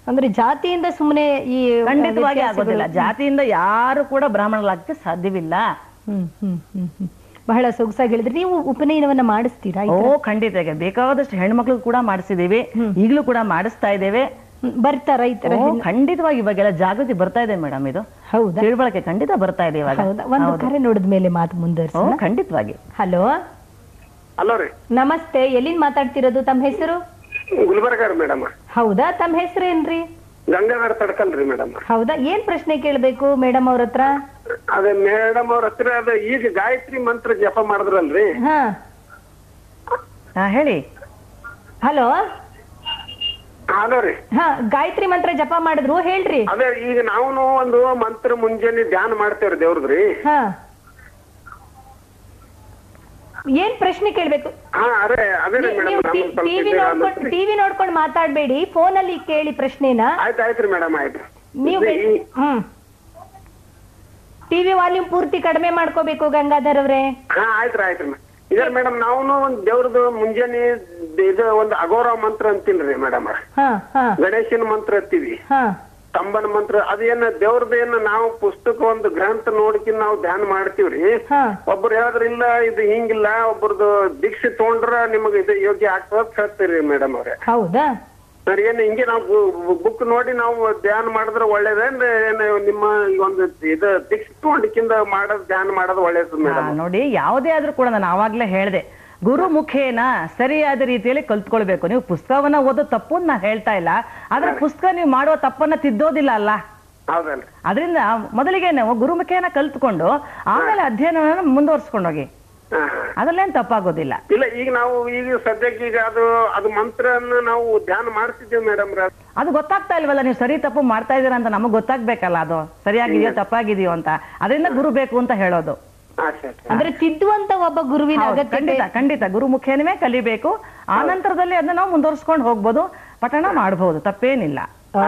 ಅಂದ್ರೆ ಜಾತಿಯಿಂದ ಸುಮ್ಮನೆ ಈ ಖಂಡಿತವಾಗಿ ವ್ಯತ್ಯಾಸಗಳು- ಆಗೋದಿಲ್ಲ ಜಾತಿಯಿಂದ ಯಾರು ಕೂಡ ಬ್ರಾಹ್ಮಣರಾಗಕ್ಕೆ ಸಾಧ್ಯವಿಲ್ಲ ಹ್ಮ್ ಹ್ಮ್ ಹ್ಮ್ ಹ್ಮ್ ಬಹಳ ಸೊಗಸಾಗಿ ಹೇಳಿದ್ರೆ ನೀವು ಉಪನಯನವನ್ನ ಮಾಡಿಸ್ತೀರಾ ಓ ಖಂಡಿತ ಈಗ ಬೇಕಾದಷ್ಟು ಹೆಣ್ಮಕ್ಳು ಕೂಡ ಮಾಡಿಸಿದೀವಿ ಈಗಲೂ ಕೂಡ ಮಾಡಿಸ್ತಾ ಇದ್ದೇವೆ ಹ್ಮ್, ಬರ್ತಾರ ಈ ತರ ಓ, ಖಂಡಿತವಾಗಿ ಇವಾಗೆಲ್ಲ ಜಾಗೃತಿ ಬರ್ತಾ ಇದೆ ಮೇಡಮ್ ಇದು ಹೌದಾ ತಿಳುವಳಿಕೆ ಖಂಡಿತ ಬರ್ತಾ ಇದೆ ಇವಾಗ ಹೌದಾ ಒಂದು ಕರೆ ನೋಡಿದ ಮೇಲೆ ಮಾತು ಓ ಮುಂದುವರಿಸೋಣ ಖಂಡಿತವಾಗಿ ಹಲೋ ಹಲೋ ರೀ ನಮಸ್ತೆ ಎಲ್ಲಿಂದ ಮಾತಾಡ್ತಿರೋದು ತಮ್ಮ ಹೆಸರು ಗುಲ್ಬರ್ಗ ರೀ ಮೇಡಮ್ ಹೌದಾ ತಮ್ಮ ಹೆಸರೇನ್ರಿ ಗಂಗಾಧರ ತಡ್ಕಲ್ ರೀ ಮೇಡಮ್ ಹೌದಾ ಏನ್ ಪ್ರಶ್ನೆ ಕೇಳ್ಬೇಕು ಮೇಡಮ್ ಅವ್ರ ಹತ್ರ ಅದೇ ಮೇಡಮ್ ಅವ್ರ ಹತ್ರ ಅದ ಈಗ ಗಾಯತ್ರಿ ಮಂತ್ರ ಜಪ ಮಾಡಿದ್ರಲ್ರಿ ಹಾ ಹಾ ಹೇಳಿ ಹಲೋ ಹಲೋ ರೀ ಹಾ ಗಾಯತ್ರಿ ಮಂತ್ರ ಜಪ ಮಾಡಿದ್ರು ಹೇಳ್ರಿ ಅದೇ ಈಗ ನಾವು ಒಂದು ಮಂತ್ರ ಮುಂಜಾನೆ ಧ್ಯಾನ ಮಾಡ್ತೇವ್ರಿ ದೇವ್ರದ್ರಿ ಹಾ ಏನ್ ಪ್ರಶ್ನೆ ಕೇಳ್ಬೇಕು ಹಾ ಅದೇ ಅದೇ ರೀ ಮೇಡಮ್ ನೀವು ನಮ್ಗೆ ಸ್ವಲ್ಪ ಟಿವಿ ಇದು ನೋಡ್ಕೊಂಡು ಅನ್ನತ್ರಿ. ಟಿವಿ ನೋಡ್ಕೊಂಡು ಮಾತಾಡ್ಬೇಡಿ ಫೋನ್ ಅಲ್ಲಿ ಕೇಳಿ ಪ್ರಶ್ನೆನ ಆಯ್ತು ಆಯ್ತ್ರಿ ಮೇಡಮ್ ಆಯ್ತು ನೀವು ಇದು ಈ- ಹ್ಮ್ ಟಿವಿ ವಾಲ್ಯೂಮ್ ಪೂರ್ತಿ ಕಡಿಮೆ ಮಾಡ್ಕೋಬೇಕು ಗಂಗಾಧರ್ ಅವ್ರೆ ಹಾ ಆಯ್ತ್ರಿ ಆಯ್ತ್ರಿ ಇದ್ರ ಮೇಡಮ್ ನಾವು ಒಂದ್ ದೇವ್ರದ್ದು ಮುಂಜಾನೆ ಇದು ಒಂದು ಅಘೋರ ಮಂತ್ರ ಅಂತೀನ್ರಿ ಮೇಡಮ್ ಹಾ ಹಾ ಗಣೇಶನ ಮಂತ್ರ ಅಂತೀವಿ ಹಾ ಕಂಬನ ಮಂತ್ರ ಅದೇನ ದೇವ್ರದ್ದೇನ ನಾವು ಪುಸ್ತಕ ಒಂದು ಗ್ರಂಥ ನೋಡ್ಕಿನ್ ನಾವು ಧ್ಯಾನ ಮಾಡ್ತೀವ್ರಿ ಹಾ ಒಬ್ರು ಹೇಳಿದ್ರ ಇಲ್ಲ ಇದು ಹಿಂಗಿಲ್ಲ ಒಬ್ರದ್ದು ದೀಕ್ಷೆ ತಗೊಂಡ್ರ ನಿಮಗ ಇದು ಯೋಗ್ಯ ಆಗ್ತದ ಅಂತ ಹೇಳ್ತೀರಿ ಮೇಡಮ್ ಅವ್ರೆ ಹೌದಾ ಸರ್ ಏನ್ ಹಿಂಗೆ ನಾವು ಬುಕ್ ನೋಡಿ ನಾವು ಧ್ಯಾನ ಮಾಡಿದ್ರೆ ಒಳ್ಳೇದೇನ್ ಏನ್ ನಿಮ್ಮ ಈ ಒಂದು ಇದು ದೀಕ್ಷೆ ತಗೊಂಡಿಕ್ಕಿಂದ ಮಾಡೋದ್ ಧ್ಯಾನ ಮಾಡೋದು ಒಳ್ಳೇದು ಹಾ, ಮೇಡಮ್ ನೋಡಿ ಯಾವುದೇ ಆದ್ರೂ ಕೂಡ ನಾನು ಆವಾಗ್ಲೇ ಹೇಳಿದೆ ಗುರು ಮುಖೇನ ಸರಿಯಾದ ರೀತಿಯಲ್ಲಿ ಕಲ್ತ್ಕೊಳ್ಬೇಕು ನೀವು ಪುಸ್ತಕವನ್ನ ಓದೋ ತಪ್ಪು ಅಂತ ನಾ ಹೇಳ್ತಾ ಇಲ್ಲ ಆದ್ರೆ ಪುಸ್ತಕ ನೀವು ಮಾಡುವ ತಪ್ಪನ್ನ ತಿದ್ದೋದಿಲ್ಲ ಅಲ್ಲ ಹೌದಲ್ರಿ ಅದರಿಂದ ಮೊದಲಿಗೆ ನಾವು ಗುರುಮುಖೇನ ಕಲ್ತ್ಕೊಂಡು ಆಮೇಲೆ ಅಧ್ಯಯನವನ್ನ ಮುಂದುವರ್ಸ್ಕೊಂಡು ಹೋಗಿ ಹಾ, ಹಾ. ಅದ್ರಲ್ಲೇನ್ ತಪ್ಪಾಗೋದಿಲ್ಲ ಇಲ್ಲ ಈಗ ನಾವು ಈಗ ಸದ್ಯಕ್ಕೆ ಈಗ ಅದು ಅದು ಮಂತ್ರನ ನಾವು ಧ್ಯಾನ ಮಾಡ್ತಿದ್ದೀವಿ ಮೇಡಮ್ ಅದು ಗೊತ್ತಾಗ್ತಾ ಇಲ್ವಲ್ಲ ನೀವು ಸರಿ ತಪ್ಪು ಮಾಡ್ತಾ ಇದೀರಾ ಅಂತ ನಮಗ್ ಗೊತ್ತಾಗ್ಬೇಕಲ್ಲ ಅದು ಸರಿಯಾಗಿದೆಯೋ ತಪ್ಪಾಗಿದೆಯೋ ಅಂತ ಅದರಿಂದ ಗುರು ಬೇಕು ಅಂತ ಹೇಳೋದು ಹಾ ಸರಿ ಅಂದ್ರೆ ತಿದ್ದುವಂತ ಒಬ್ಬ ಗುರುವಿನ ಹೌದು, ಅಗತ್ಯತೆ ಖಂಡಿತ ಖಂಡಿತ ಗುರು ಮುಖೇನವೇ ಕಲಿಬೇಕು ಆ ನಂತರದಲ್ಲಿ ಅದನ್ನ ನಾವು ಮುಂದುವರ್ಸ್ಕೊಂಡು ಹೋಗ್ಬೋದು ಪಠಣ ಮಾಡಬಹುದು ತಪ್ಪೇನಿಲ್ಲ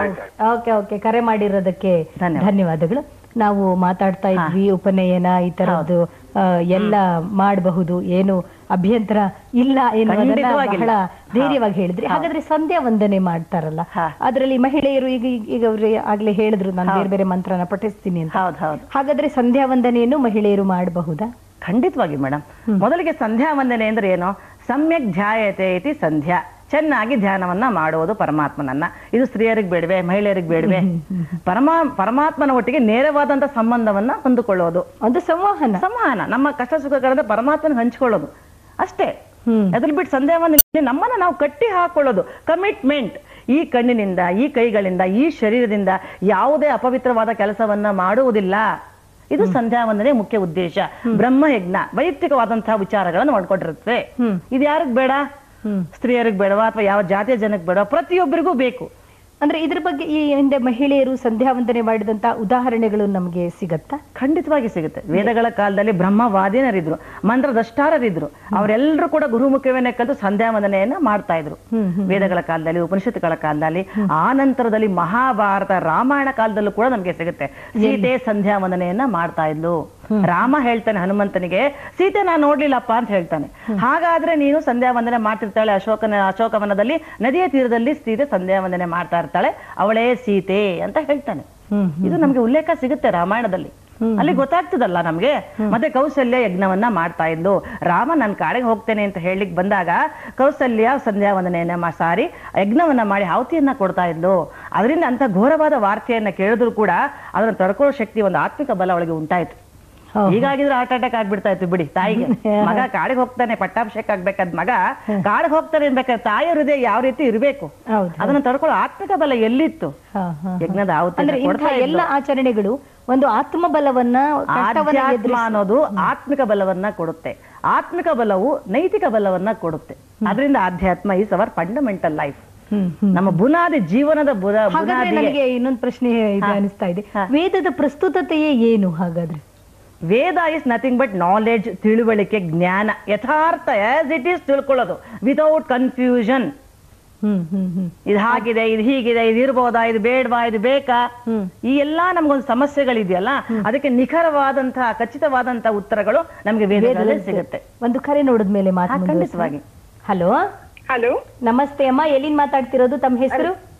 ಓಕೆ ಓಕೆ ಕರೆ ಮಾಡಿರೋದಕ್ಕೆ ಧನ್ಯವಾದ. ಧನ್ಯವಾದಗಳು ನಾವು ಮಾತಾಡ್ತಾ ಇದ್ವಿ ಉಪನಯನ ಈ ತರದ್ದು ಆ, ಎಲ್ಲ ಮಾಡಬಹುದು ಏನು ಅಭ್ಯಂತರ ಇಲ್ಲ ಎನ್ನುವುದನ್ನ ಖಂಡಿತವಾಗಿಲ್ಲ. ಬಹಳ ಧೈರ್ಯವಾಗಿ ಹೇಳಿದ್ರಿ ಹಾಗಾದ್ರೆ ಸಂಧ್ಯಾ ವಂದನೆ ಮಾಡ್ತಾರಲ್ಲ ಹಾ. ಅದರಲ್ಲಿ ಮಹಿಳೆಯರು ಈಗ ಈಗ ಅವ್ರು ಆಗ್ಲೇ ಹೇಳಿದ್ರು ನಾನು ಬೇರೆ ಬೇರೆ ಮಂತ್ರನ ಪಠಿಸ್ತೀನಿ ಅಂತ ಹೌದು ಹೌದು ಹಾಗಾದ್ರೆ ಸಂಧ್ಯಾ ವಂದನೆಯನ್ನು ಮಹಿಳೆಯರು ಮಾಡಬಹುದಾ ಖಂಡಿತವಾಗಿ ಮೇಡಮ್ ಮೊದಲಿಗೆ ಸಂಧ್ಯಾ ವಂದನೆ ಅಂದ್ರೆ ಏನು ಸಮ್ಯಕ್ ಧ್ಯಾಯತೆ ಇತಿ ಸಂಧ್ಯಾ ಚೆನ್ನಾಗಿ ಧ್ಯಾನವನ್ನ ಮಾಡುವುದು ಪರಮಾತ್ಮನನ್ನ ಇದು ಸ್ತ್ರೀಯರಿಗೆ ಬೇಡವೆ ಮಹಿಳೆಯರಿಗೆ ಬೇಡವೆ ಪರಮಾ ಪರಮಾತ್ಮನ ಒಟ್ಟಿಗೆ ನೇರವಾದಂತ ಸಂಬಂಧವನ್ನ ಹೊಂದಿಕೊಳ್ಳೋದು ಒಂದು ಸಂವಹನ ಸಂವಹನ ನಮ್ಮ ಕಷ್ಟ ಸುಖಗಳನ್ನ ಪರಮಾತ್ಮನ ಹಂಚ್ಕೊಳ್ಳೋದು ಅಷ್ಟೇ ಹ್ಮ್. ಅದ್ರ ಬಿಟ್ಟು ಸಂದೇಹವನ್ನು ನಮ್ಮನ್ನ ನಾವು ಕಟ್ಟಿ ಹಾಕೊಳ್ಳೋದು ಕಮಿಟ್ಮೆಂಟ್ ಈ ಕಣ್ಣಿನಿಂದ ಈ ಕೈಗಳಿಂದ ಈ ಶರೀರದಿಂದ ಯಾವುದೇ ಅಪವಿತ್ರವಾದ ಕೆಲಸವನ್ನ ಮಾಡುವುದಿಲ್ಲ ಇದು ಸಂಧ್ಯಾ ವಂದನೆ ಮುಖ್ಯ ಉದ್ದೇಶ ಬ್ರಹ್ಮಯಜ್ಞ ವೈಯಕ್ತಿಕವಾದಂತಹ ವಿಚಾರಗಳನ್ನು ಮಾಡ್ಕೊಂಡಿರುತ್ತೆ ಹ್ಮ್. ಇದು ಯಾರಿಗ್ ಬೇಡ ಹ್ಮ್. ಸ್ತ್ರೀಯರಿಗೆ ಬೇಡವಾ ಅಥವಾ ಯಾವ ಜಾತಿಯ ಜನಕ್ಕೆ ಬೇಡ ಪ್ರತಿಯೊಬ್ಬರಿಗೂ ಬೇಕು ಅಂದ್ರೆ ಇದ್ರ ಬಗ್ಗೆ ಈ ಹಿಂದೆ ಮಹಿಳೆಯರು ಸಂಧ್ಯಾ ವಂದನೆ ಮಾಡಿದಂತ ಉದಾಹರಣೆಗಳು ನಮಗೆ ಸಿಗತ್ತಾ ಖಂಡಿತವಾಗಿ ಸಿಗುತ್ತೆ ವೇದಗಳ ಕಾಲದಲ್ಲಿ ಬ್ರಹ್ಮವಾದಿನರಿದ್ರು ಮಂತ್ರದಷ್ಟಾರರಿದ್ರು ಅವರೆಲ್ಲರೂ ಕೂಡ ಗುರುಮುಖವನ್ನೇ ಕಲಿತು ಸಂಧ್ಯಾ ವಂದನೆಯನ್ನ ಮಾಡ್ತಾ ಇದ್ರು ವೇದಗಳ ಕಾಲದಲ್ಲಿ ಉಪನಿಷತ್ತುಗಳ ಕಾಲದಲ್ಲಿ ಆ ನಂತರದಲ್ಲಿ ಮಹಾಭಾರತ ರಾಮಾಯಣ ಕಾಲದಲ್ಲೂ ಕೂಡ ನಮ್ಗೆ ಸಿಗುತ್ತೆ ಸೀತೆ ಸಂಧ್ಯಾ ವಂದನೆಯನ್ನ ಮಾಡ್ತಾ ಇದ್ಲು ರಾಮ ಹೇಳ್ತಾನೆ ಹನುಮಂತನಿಗೆ ಸೀತೆ ನಾನು ನೋಡ್ಲಿಲ್ಲಪ್ಪ ಅಂತ ಹೇಳ್ತಾನೆ ಹಾಗಾದ್ರೆ ನೀನು ಸಂಧ್ಯಾ ವಂದನೆ ಮಾಡ್ತಿರ್ತಾಳೆ ಅಶೋಕನ ಅಶೋಕವನದಲ್ಲಿ ನದಿಯ ತೀರದಲ್ಲಿ ಸೀತೆ ಸಂಧ್ಯಾ ವಂದನೆ ಮಾಡ್ತಾ ಇರ್ತಾಳೆ ಅವಳೇ ಸೀತೆ ಅಂತ ಹೇಳ್ತಾನೆ ಹ್ಮ್ ಇದು ನಮ್ಗೆ ಉಲ್ಲೇಖ ಸಿಗುತ್ತೆ ರಾಮಾಯಣದಲ್ಲಿ ಅಲ್ಲಿ ಗೊತ್ತಾಗ್ತದಲ್ಲ ನಮ್ಗೆ ಮತ್ತೆ ಕೌಸಲ್ಯ ಯಜ್ಞವನ್ನ ಮಾಡ್ತಾ ಇದ್ಲು ರಾಮ ನಾನು ಕಾಡಿಗೆ ಹೋಗ್ತೇನೆ ಅಂತ ಹೇಳಲಿಕ್ಕೆ ಬಂದಾಗ ಕೌಸಲ್ಯ ಸಂಧ್ಯಾ ವಂದನೆಯನ್ನ ಮಾ- ಸಾರಿ ಯಜ್ಞವನ್ನ ಮಾಡಿ ಆಹುತಿಯನ್ನ ಕೊಡ್ತಾ ಇದ್ಲು ಅದರಿಂದ ಅಂತ ಘೋರವಾದ ವಾರ್ತೆಯನ್ನ ಕೇಳಿದ್ರು ಕೂಡ ಅದನ್ನ ತಡ್ಕೊಳ್ಳೋ ಶಕ್ತಿ ಒಂದು ಆತ್ಮಿಕ ಬಲ ಒಳಗೆ ಉಂಟಾಯ್ತು ಹೌದು. ಹೀಗಾಗಿದ್ರೆ ಹಾರ್ಟ್ ಅಟ್ಯಾಕ್ ಆಗ್ಬಿಡ್ತಾ ಇತ್ತು ಬಿಡಿ ತಾಯಿಗೆ ಮಗ ಕಾಡಿಗೆ ಹೋಗ್ತಾನೆ ಪಟ್ಟಾಭಿಷೇಕ ಆಗ್ಬೇಕಾದ್ ಮಗ ಕಾಡಿಗೆ ಹೋಗ್ತಾನೆ ಅನ್ಬೇಕಾದ್ರೆ ತಾಯಿಯ ಹೃದಯ ಯಾವ ರೀತಿ ಇರ್ಬೇಕು ಹೌದು ಅದನ್ನ ತಡ್ಕೊಳ್ಳೋ ಆತ್ಮಿಕ ಬಲ ಎಲ್ಲಿತ್ತು ಹಾ, ಹಾ. ಯಜ್ಞದ ಆಹುತಿ ಅಂದ್ರೆ ಇಂಥ ಎಲ್ಲ ಆಚರಣೆಗಳು ಒಂದು ಆತ್ಮ ಬಲವನ್ನ ಕಷ್ಟವನ್ನ ಆಧ್ಯಾತ್ಮ ಎದುರಿಸಿ ಅನ್ನೋದು ಆತ್ಮಿಕ ಬಲವನ್ನ ಕೊಡುತ್ತೆ ಆತ್ಮಿಕ ಬಲವು ನೈತಿಕ ಬಲವನ್ನ ಕೊಡುತ್ತೆ ಅದರಿಂದ ಆಧ್ಯಾತ್ಮ is our fundamental life hmm, hmm. ನಮ್ಮ ಬುನಾದಿ ಜೀವನದ ಬುದ- ಹಾಗಾದ್ರೆ ಬುನಾದಿ ನನಗೆ ಇನ್ನೊಂದು ಪ್ರಶ್ನೆ ಇದು ಅನಿಸ್ತಾ ಇದೆ ಹಾ. ವೇದದ ಪ್ರಸ್ತುತತೆಯೇ ಏನು ಹಾಗಾದ್ರೆ Veda is nothing but knowledge ತಿಳುವಳಿಕೆ ಜ್ಞಾನ ಯಥಾರ್ಥ ಆಸ್ ಇಟ್ ಈಸ್ ತಿಳ್ಕೊಳ್ಳೋದು without confusion hmm hmm hmm ಇದು ಹಾಗಿದೆ ಇದು ಹೀಗಿದೆ ಇದು ಇರ್ಬೋದಾ ಇದು ಬೇಡವಾ ಇದು ಬೇಕಾ ಹ್ಮ್. ಈ ಎಲ್ಲಾ ನಮ್ಗೊಂದು ಸಮಸ್ಯೆಗಳಿದೆಯಲ್ಲ ಅದಕ್ಕೆ ನಿಖರವಾದಂತಹ ಖಚಿತವಾದಂತಹ ಉತ್ತರಗಳು ನಮ್ಗೆ ವೇದಗಳಲ್ಲಿ ಸಿಗುತ್ತೆ ಒಂದು ಕರೆ ನೋಡಿದ್ಮೇಲೆ ಹಾ, ಮಾತು ಖಂಡಿತವಾಗಿ. ಹಲೋ ಹಲೋ ನಮಸ್ತೆ ಅಮ್ಮ ಎಲ್ಲಿಂದ ಮಾತಾಡ್ತಿರೋದು ತಮ್ಮ ಹೆಸರು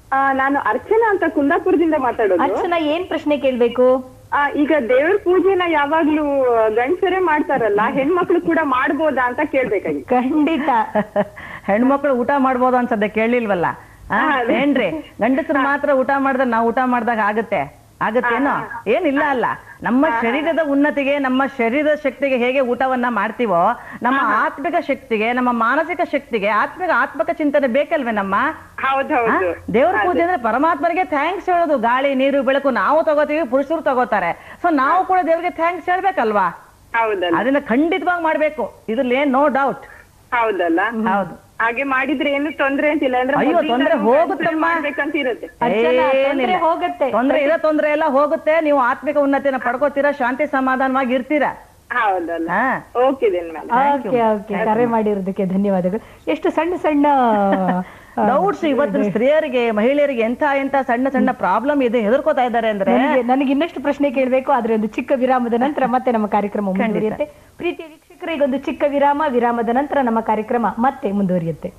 ಆ, ನಾನು ಅರ್ಚನಾ ಅಂತ ಕುಂದಾಪುರದಿಂದ ಮಾತಾಡೋದು ಅರ್ಚನಾ ಏನ್ ಪ್ರಶ್ನೆ ಕೇಳ್ಬೇಕು ಆ, ಈಗ ದೇವ್ರ ಪೂಜೆನ ಯಾವಾಗ್ಲೂ ಗಂಡಸರೇ ಮಾಡ್ತಾರಲ್ಲ ಹೆಣ್ಮಕ್ಳು ಕೂಡ ಮಾಡ್ಬೋದಾ ಅಂತ ಕೇಳ್ಬೇಕಾಗಿ ಖಂಡಿತ ಹೆಣ್ಮಕ್ಳು ಊಟ ಮಾಡ್ಬೋದು ಅನ್ಸತ್ತೆ ಕೇಳಿಲ್ವಲ್ಲ ಆ, ಏನ್ರಿ ಗಂಡಸರು ಮಾತ್ರ ಊಟ ಮಾಡಿದ್ರೆ ನಾವು ಊಟ ಮಾಡ್ದಾಗ ಆಗತ್ತೆ ಆಗತ್ತೇನೋ ಏನಿಲ್ಲ ಅಲ್ಲ ನಮ್ಮ ಶರೀರದ ಉನ್ನತಿಗೆ ನಮ್ಮ ಶರೀರದ ಶಕ್ತಿಗೆ ಹೇಗೆ ಊಟವನ್ನ ಮಾಡ್ತೀವೋ ನಮ್ಮ ಆತ್ಮಿಕ ಶಕ್ತಿಗೆ ನಮ್ಮ ಮಾನಸಿಕ ಶಕ್ತಿಗೆ ಆತ್ಮಿಕ ಆತ್ಮಕ ಚಿಂತನೆ ಬೇಕಲ್ವೇ ನಮ್ಮ ಹೌದೌದು ದೇವ್ರ ಪೂಜೆ ಅಂದ್ರೆ ಪರಮಾತ್ಮರಿಗೆ ಥ್ಯಾಂಕ್ಸ್ ಹೇಳೋದು ಗಾಳಿ ನೀರು ಬೆಳಕು ನಾವು ತಗೋತೀವಿ ಪುರುಷರು ತಗೋತಾರೆ ಸೊ ನಾವು ಕೂಡ ದೇವ್ರಿಗೆ ಥ್ಯಾಂಕ್ಸ್ ಹೇಳ್ಬೇಕಲ್ವಾ ಹೌದಲ್ಲ ಅದನ್ನ ಖಂಡಿತವಾಗಿ ಮಾಡ್ಬೇಕು ಇದ್ರಲ್ಲಿ ಏನ್ ನೋ ಡೌಟ್ ಹೌದಲ್ಲ ಹೌದು ಹಾಗೆ ಮಾಡಿದ್ರೆ ಏನು ತೊಂದ್ರೆ ಅಂತಿಲ್ಲ ಅಂದ್ರೆ ಅಯ್ಯೋ, ಮೊದ್ಲಿಂದ ತೊಂದ್ರೆ ನಾವು ಹೋಗುತ್ತಮ್ಮ. ಗಂಡ್ಸ್ರೇ ಮಾಡ್ಬೇಕಂತ ಇರುತ್ತೆ ಅರ್ಚನಾ, ಏನಿಲ್ಲ. ತೊಂದ್ರೆ ಹೋಗುತ್ತೆ. ತೊಂದ್ರೆ ಇರೋ ತೊಂದ್ರೆ ಎಲ್ಲ ಹೋಗುತ್ತೆ ನೀವು ಆತ್ಮಿಕ ಉನ್ನತಿನ ಪಡ್ಕೋತೀರಾ ಶಾಂತಿ ಸಮಾಧಾನವಾಗಿ ಇರ್ತೀರಾ ಹೌದಲ್ಲ ಹಾ okay then ma'am okay okay ಕರೆ ಮಾಡಿರೋದಕ್ಕೆ ಧನ್ಯವಾದಗಳು ಎಷ್ಟು ಸಣ್ಣ ಸಣ್ಣ ಆ, ಡೌಟ್ಸ್ ಇವತ್ತಿನ ಸ್ತ್ರೀಯರಿಗೆ ಮಹಿಳೆಯರಿಗೆ ಎಂತ ಎಂತ ಸಣ್ಣ ಸಣ್ಣ ಪ್ರಾಬ್ಲಮ್ ಇದೆ ಹೆದರ್ಕೋತಾ ಇದ್ದಾರೆ ಅಂದ್ರೆ ನನಗೆ ನನಗೆ ಇನ್ನಷ್ಟು ಪ್ರಶ್ನೆ ಕೇಳಬೇಕು ಆದ್ರೆ ಒಂದು ಚಿಕ್ಕ ವಿರಾಮದ ನಂತರ ಮತ್ತೆ ನಮ್ಮ ಕಾರ್ಯಕ್ರಮ ಮುಂದುವರಿಯುತ್ತೆ ಪ್ರೀತಿಯ ವೀಕ್ಷಕರೇ ಈಗ ಒಂದು ಚಿಕ್ಕ ವಿರಾಮ ವಿರಾಮದ ನಂತರ ನಮ್ಮ ಕಾರ್ಯಕ್ರಮ ಮತ್ತೆ ಮುಂದುವರಿಯುತ್ತೆ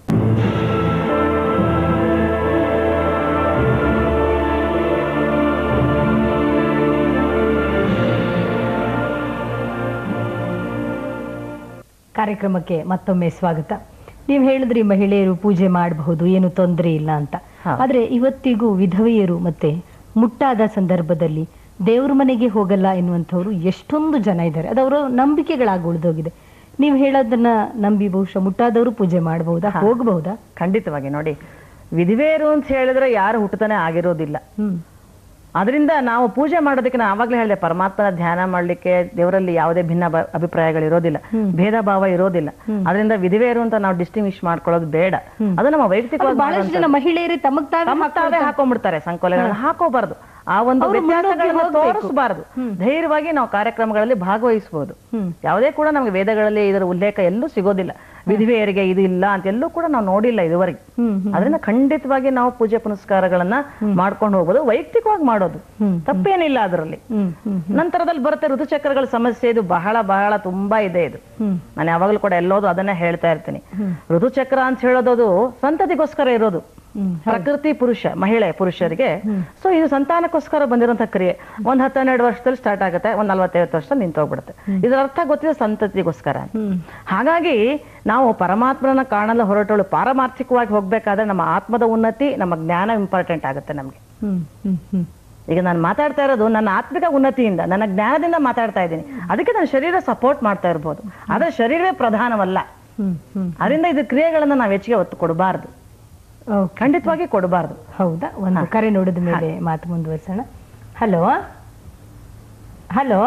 ಕಾರ್ಯಕ್ರಮಕ್ಕೆ ಮತ್ತೊಮ್ಮೆ ಸ್ವಾಗತ ನೀವು ಹೇಳಿದ್ರಿ ಮಹಿಳೆಯರು ಪೂಜೆ ಮಾಡಬಹುದು ಏನು ತೊಂದರೆ ಇಲ್ಲ ಅಂತ ಆದ್ರೆ ಇವತ್ತಿಗೂ ವಿಧವೆಯರು ಮತ್ತೆ ಮುಟ್ಟಾದ ಸಂದರ್ಭದಲ್ಲಿ ದೇವ್ರ ಮನೆಗೆ ಹೋಗಲ್ಲ ಎನ್ನುವಂಥವ್ರು ಎಷ್ಟೊಂದು ಜನ ಇದ್ದಾರೆ ಅದು ಅವರ ನಂಬಿಕೆಗಳಾಗಿ ಉಳಿದೋಗಿದೆ ನೀವು ಹೇಳೋದನ್ನ ನಂಬಿ ಬಹುಶಃ ಮುಟ್ಟಾದವರು ಪೂಜೆ ಮಾಡಬಹುದಾ ಹೋಗಬಹುದಾ ಖಂಡಿತವಾಗಿ ನೋಡಿ ವಿಧಿವೇರು ಅಂತ ಹೇಳಿದ್ರೆ ಯಾರು ಹುಟ್ಟತಾನೆ ಆಗಿರೋದಿಲ್ಲ ಹ್ಮ್ ಅದರಿಂದ ನಾವು ಪೂಜೆ ಮಾಡೋದಕ್ಕೆ ನಾನು ಆವಾಗಲೇ ಹೇಳಿದೆ ಪರಮಾತ್ಮನ ಧ್ಯಾನ ಮಾಡ್ಲಿಕ್ಕೆ ದೇವರಲ್ಲಿ ಯಾವುದೇ ಭಿನ್ನ ಬ- ಅಭಿಪ್ರಾಯಗಳು ಇರೋದಿಲ್ಲ ಭೇದ ಭಾವ ಇರೋದಿಲ್ಲ ಅದರಿಂದ ವಿಧಿವೇರು ಅಂತ ನಾವು ಡಿಸ್ಟಿಂಗ್ವಿಶ್ ಮಾಡ್ಕೊಳ್ಳೋದು ಬೇಡ ಅದು ನಮ್ಮ ವೈಯಕ್ತಿಕವಾಗಿ ಬಹಳಷ್ಟು ಜನ ಮಹಿಳೆಯರೇ ತಮಗ್ ತಾವೇ ತಮ್ಮ ತಾವೇ ಹಾಕೊಂಡ್ಬಿಡ್ತಾರೆ ಸಂಕೋಲೆಗಳನ್ನ ಹಾಕೋಬಾರ್ದು ಆ ಒಂದು ಅವ್ರು ವ್ಯತ್ಯಾಸಗಳನ್ನ ಮುನ್ನೋಗಿ ಹೋಗ್ಬೇಕು. ತೋರಿಸಬಾರದು ಧೈರ್ಯವಾಗಿ ನಾವು ಕಾರ್ಯಕ್ರಮಗಳಲ್ಲಿ ಭಾಗವಹಿಸಬಹುದು ಯಾವುದೇ ಕೂಡ ನಮಗೆ ವೇದಗಳಲ್ಲಿ ಇದರ ಉಲ್ಲೇಖ ಎಲ್ಲೂ ಸಿಗೋದಿಲ್ಲ ವಿಧಿವೆಯರಿಗೆ ಇದು ಇಲ್ಲ ಅಂತ ಎಲ್ಲೂ ಕೂಡ ನಾವು ನೋಡಿಲ್ಲ ಇದುವರೆಗೆ ಅದರಿಂದ ಖಂಡಿತವಾಗಿ ನಾವು ಪೂಜೆ ಪುನಸ್ಕಾರಗಳನ್ನ ಮಾಡ್ಕೊಂಡು ಹೋಗ್ಬೋದು ವೈಯಕ್ತಿಕವಾಗಿ ಮಾಡೋದು ತಪ್ಪೇನಿಲ್ಲ ಅದರಲ್ಲಿ ಹ್ಮ್ ಹ್ಮ್ ನಂತರದಲ್ಲಿ ಬರುತ್ತೆ ಋತುಚಕ್ರಗಳ ಸಮಸ್ಯೆ ಇದು ಬಹಳ ಬಹಳ ತುಂಬಾ ಇದೆ ಇದು ನಾನು ಯಾವಾಗಲೂ ಕೂಡ ಎಲ್ಲೋದು ಅದನ್ನೇ ಹೇಳ್ತಾ ಇರ್ತೀನಿ ಋತುಚಕ್ರ ಅಂತ ಹೇಳೋದು ಅದು ಸಂತತಿಗೋಸ್ಕರ ಇರೋದು ಪ್ರಕೃತಿ ಪುರುಷ ಮಹಿಳೆ ಪುರುಷರಿಗೆ ಸೊ ಇದು ಸಂತಾನಕ್ಕೋಸ್ಕರ ಬಂದಿರುವಂತ ಕ್ರಿಯೆ ಒಂದ್ ಹತ್ತು ಹನ್ನೆರಡು ವರ್ಷದಲ್ಲಿ ಸ್ಟಾರ್ಟ್ ಆಗುತ್ತೆ ಒಂದ್ ನಲ್ವತ್ತೈವತ್ತು ವರ್ಷ ನಿಂತೋಗ್ಬಿಡುತ್ತೆ ಇದರ ಅರ್ಥ ಗೊತ್ತಿದೆ ಸಂತತಿಗೋಸ್ಕರ ಅಂತ. ಹಾಗಾಗಿ ನಾವು ಪರಮಾತ್ಮನ ಕಾಣಲು ಹೊರಟೋಳು ಪಾರಮಾರ್ಥಿಕವಾಗಿ ಹೋಗ್ಬೇಕಾದ್ರೆ ನಮ್ಮ ಆತ್ಮದ ಉನ್ನತಿ ನಮ್ಮ ಜ್ಞಾನ ಇಂಪಾರ್ಟೆಂಟ್ ಆಗುತ್ತೆ ನಮ್ಗೆ ಹ್ಮ್ ಹ್ಮ್ ಹ್ಮ್ ಈಗ ನಾನು ಮಾತಾಡ್ತಾ ಇರೋದು ನನ್ನ ಆತ್ಮಿಕ ಉನ್ನತಿಯಿಂದ ನನ್ನ ಜ್ಞಾನದಿಂದ ಮಾತಾಡ್ತಾ ಇದ್ದೀನಿ ಅದಕ್ಕೆ ನನ್ನ ಶರೀರ ಸಪೋರ್ಟ್ ಮಾಡ್ತಾ ಇರ್ಬೋದು ಆದ್ರೆ ಶರೀರವೇ ಪ್ರಧಾನವಲ್ಲ ಹ್ಮ್ ಹ್ಮ್ ಅದರಿಂದ ಇದು ಕ್ರಿಯೆಗಳನ್ನ ನಾವು ಹೆಚ್ಚಿಗೆ ಒತ್ತು ಕೊಡಬಾರ್ದು ಓಕೆ ಖಂಡಿತವಾಗಿ ಕೊಡಬಾರ್ದು ಹೌದಾ ಒಂದು ಕರೆ ನೋಡಿದ ಮೇಲೆ ಮಾತು ಮುಂದುವರಿಸೋಣ ಹಲೋ ಹಲೋ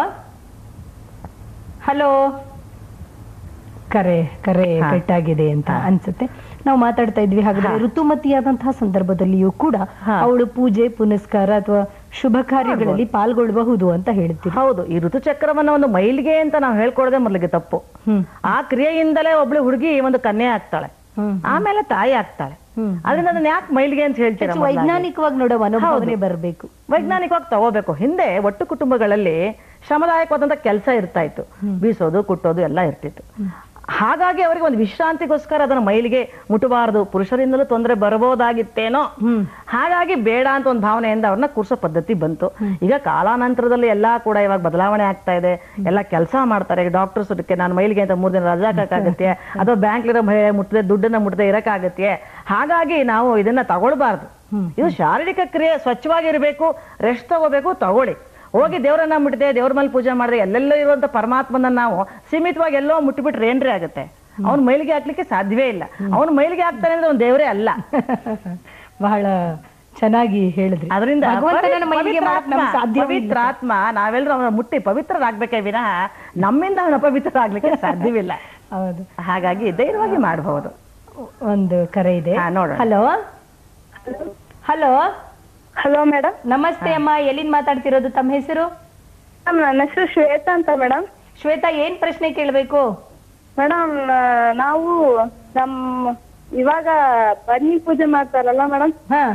ಹಲೋ ಕರೆ ಕರೆ ಕಟ್ಟಾಗಿದೆ ಅಂತ ಅನ್ಸುತ್ತೆ ನಾವು ಮಾತಾಡ್ತಾ ಇದ್ವಿ ಹಾಗಾದ್ರೆ ಋತುಮತಿಯಾದಂತಹ ಸಂದರ್ಭದಲ್ಲಿಯೂ ಕೂಡ ಅವಳು ಪೂಜೆ ಪುನಸ್ಕಾರ ಅಥವಾ ಶುಭ ಕಾರ್ಯಗಳಲ್ಲಿ ಪಾಲ್ಗೊಳ್ಳಬಹುದು ಅಂತ ಹೇಳ್ತೀವಿ ಹೌದು ಈ ಋತುಚಕ್ರವನ್ನ ಒಂದು ಮೈಲಿಗೆ ಅಂತ ನಾವು ಹೇಳ್ಕೊಡೋದೇ ಮೊದಲಿಗೆ ತಪ್ಪು ಹ್ಮ್ ಆ ಕ್ರಿಯೆಯಿಂದಲೇ ಒಬ್ಳು ಹುಡುಗಿ ಒಂದು ಕನ್ಯೆ ಆಗ್ತಾಳೆ ಹ್ಮ್. ಆಮೇಲೆ ತಾಯಿ ಆಗ್ತಾಳೆ ಹ್ಮ್. ಅದರಿಂದ ಅದನ್ನ ಯಾಕೆ ಮೈಲಿಗೆ ಅಂತ ಹೇಳ್ತೀರಾ ಹೆಚ್ಚು ಮೊದ್ಲಾಗಿ? ವೈಜ್ಞಾನಿಕವಾಗಿ ನೋಡೋ ಮನೋಭಾವನೆ ಬರಬೇಕು ವೈಜ್ಞಾನಿಕವಾಗಿ ತಗೋಬೇಕು ಹಿಂದೆ ಒಟ್ಟು ಕುಟುಂಬಗಳಲ್ಲಿ ಶ್ರಮದಾಯಕವಾದಂತ ಕೆಲಸ ಇರ್ತಾ ಇತ್ತು ಬೀಸೋದು ಕುಟ್ಟೋದು ಎಲ್ಲ ಇರ್ತಿತ್ತು ಹಾಗಾಗಿ ಅವರಿಗೆ ಒಂದು ವಿಶ್ರಾಂತಿಗೋಸ್ಕರ ಅದನ್ನ ಮೈಲಿಗೆ ಮುಟ್ಟಬಾರದು ಪುರುಷರಿಂದಲೂ ತೊಂದರೆ ಬರಬಹುದಾಗಿತ್ತೇನೋ ಹಾಗಾಗಿ ಬೇಡ ಅಂತ ಒಂದು ಭಾವನೆಯಿಂದ ಅವ್ರನ್ನ ಕೂರ್ಸೋ ಪದ್ಧತಿ ಬಂತು ಈಗ ಕಾಲಾನಂತರದಲ್ಲಿ ಎಲ್ಲಾ ಕೂಡ ಇವಾಗ ಬದಲಾವಣೆ ಆಗ್ತಾ ಇದೆ ಎಲ್ಲ ಕೆಲಸ ಮಾಡ್ತಾರೆ ಡಾಕ್ಟರ್ಸ್ ಅದಕ್ಕೆ ನಾನು ಮೈಲಿಗೆ ಅಂತ ಮೂರ್ ದಿನ ರಜಾ ಹಾಕಕ್ಕಾಗತ್ತೆ ಅಥವಾ ಬ್ಯಾಂಕ್ಲಿರೋ ಮಹಿಳೆ ಮುಟ್ಟದೆ ದುಡ್ಡನ್ನ ಮುಟ್ಟದೆ ಇರಕ್ಕಾಗತ್ತೆ ಹಾಗಾಗಿ ನಾವು ಇದನ್ನ ತಗೊಳ್ಬಾರ್ದು ಇದು ಶಾರೀರಿಕ ಕ್ರಿಯೆ ಸ್ವಚ್ಛವಾಗಿರ್ಬೇಕು ರೆಸ್ಟ್ ತಗೋಬೇಕು ತಗೊಳ್ಳಿ ಹೋಗಿ ದೇವರನ್ನ ಮುಟ್ಟಿದೆ ದೇವ್ರ ಮೇಲೆ ಪೂಜೆ ಮಾಡಿದೆ ಎಲ್ಲೆಲ್ಲೋ ಇರುವಂತ ಪರಮಾತ್ಮನ ನಾವು ಸೀಮಿತವಾಗಿ ಎಲ್ಲೋ ಮುಟ್ಟಿಬಿಟ್ರೆ ಏನ್ರಿ ಆಗುತ್ತೆ ಅವ್ನ ಮೈಲಿಗೆ ಹಾಕ್ಲಿಕ್ಕೆ ಸಾಧ್ಯವೇ ಇಲ್ಲ ಅವ್ನ ಮೈಲಿಗೆ ಹಾಕ್ತಾನೆ ಅಂದ್ರೆ ಅವ್ನ್ ದೇವರೇ ಅಲ್ಲ ಬಹಳ ಚೆನ್ನಾಗಿ ಹೇಳಿದ್ರಿ ಅದರಿಂದ ಭಗವಂತನ ಮೈಲಿಗೆ ಮಾಡಕ್ ನಮ್ಗೆ ಸಾಧ್ಯವೇ ಇಲ್ಲ. ಪವಿತ್ರ ಆತ್ಮ ನಾವೆಲ್ಲರೂ ಅವನ ಮುಟ್ಟಿ ಪವಿತ್ರರಾಗ್ಬೇಕೇ ವಿನಃ ನಮ್ಮಿಂದ ಅವನ ಅಪವಿತ್ರರಾಗ್ಲಿಕ್ಕೆ ಸಾಧ್ಯವಿಲ್ಲ ಹೌದು ಹಾಗಾಗಿ ಧೈರ್ಯವಾಗಿ ಮಾಡಬಹುದು ಒಂದು ಕರೆ ಇದೆ ಹಾ, ನೋಡೋಣ. ಹಲೋ ಹಲೋ ಹಲೋ ಮೇಡಮ್ ನಮಸ್ತೆ ಅಮ್ಮ ಎಲ್ಲಿಂದ ಮಾತಾಡ್ತಿರೋದು ತಮ್ಮ ಹೆಸರು ನನ್ನ ಹೆಸರು ಶ್ವೇತಾ ಅಂತ ಮೇಡಮ್ ಶ್ವೇತಾ ಏನ್ ಪ್ರಶ್ನೆ ಕೇಳಬೇಕು ಮೇಡಮ್ ನಾವು ನಮ್ ಇವಾಗ ಬನ್ನಿ ಪೂಜೆ ಮಾಡ್ತಾರಲ್ಲ ಮೇಡಮ್ ಹಾ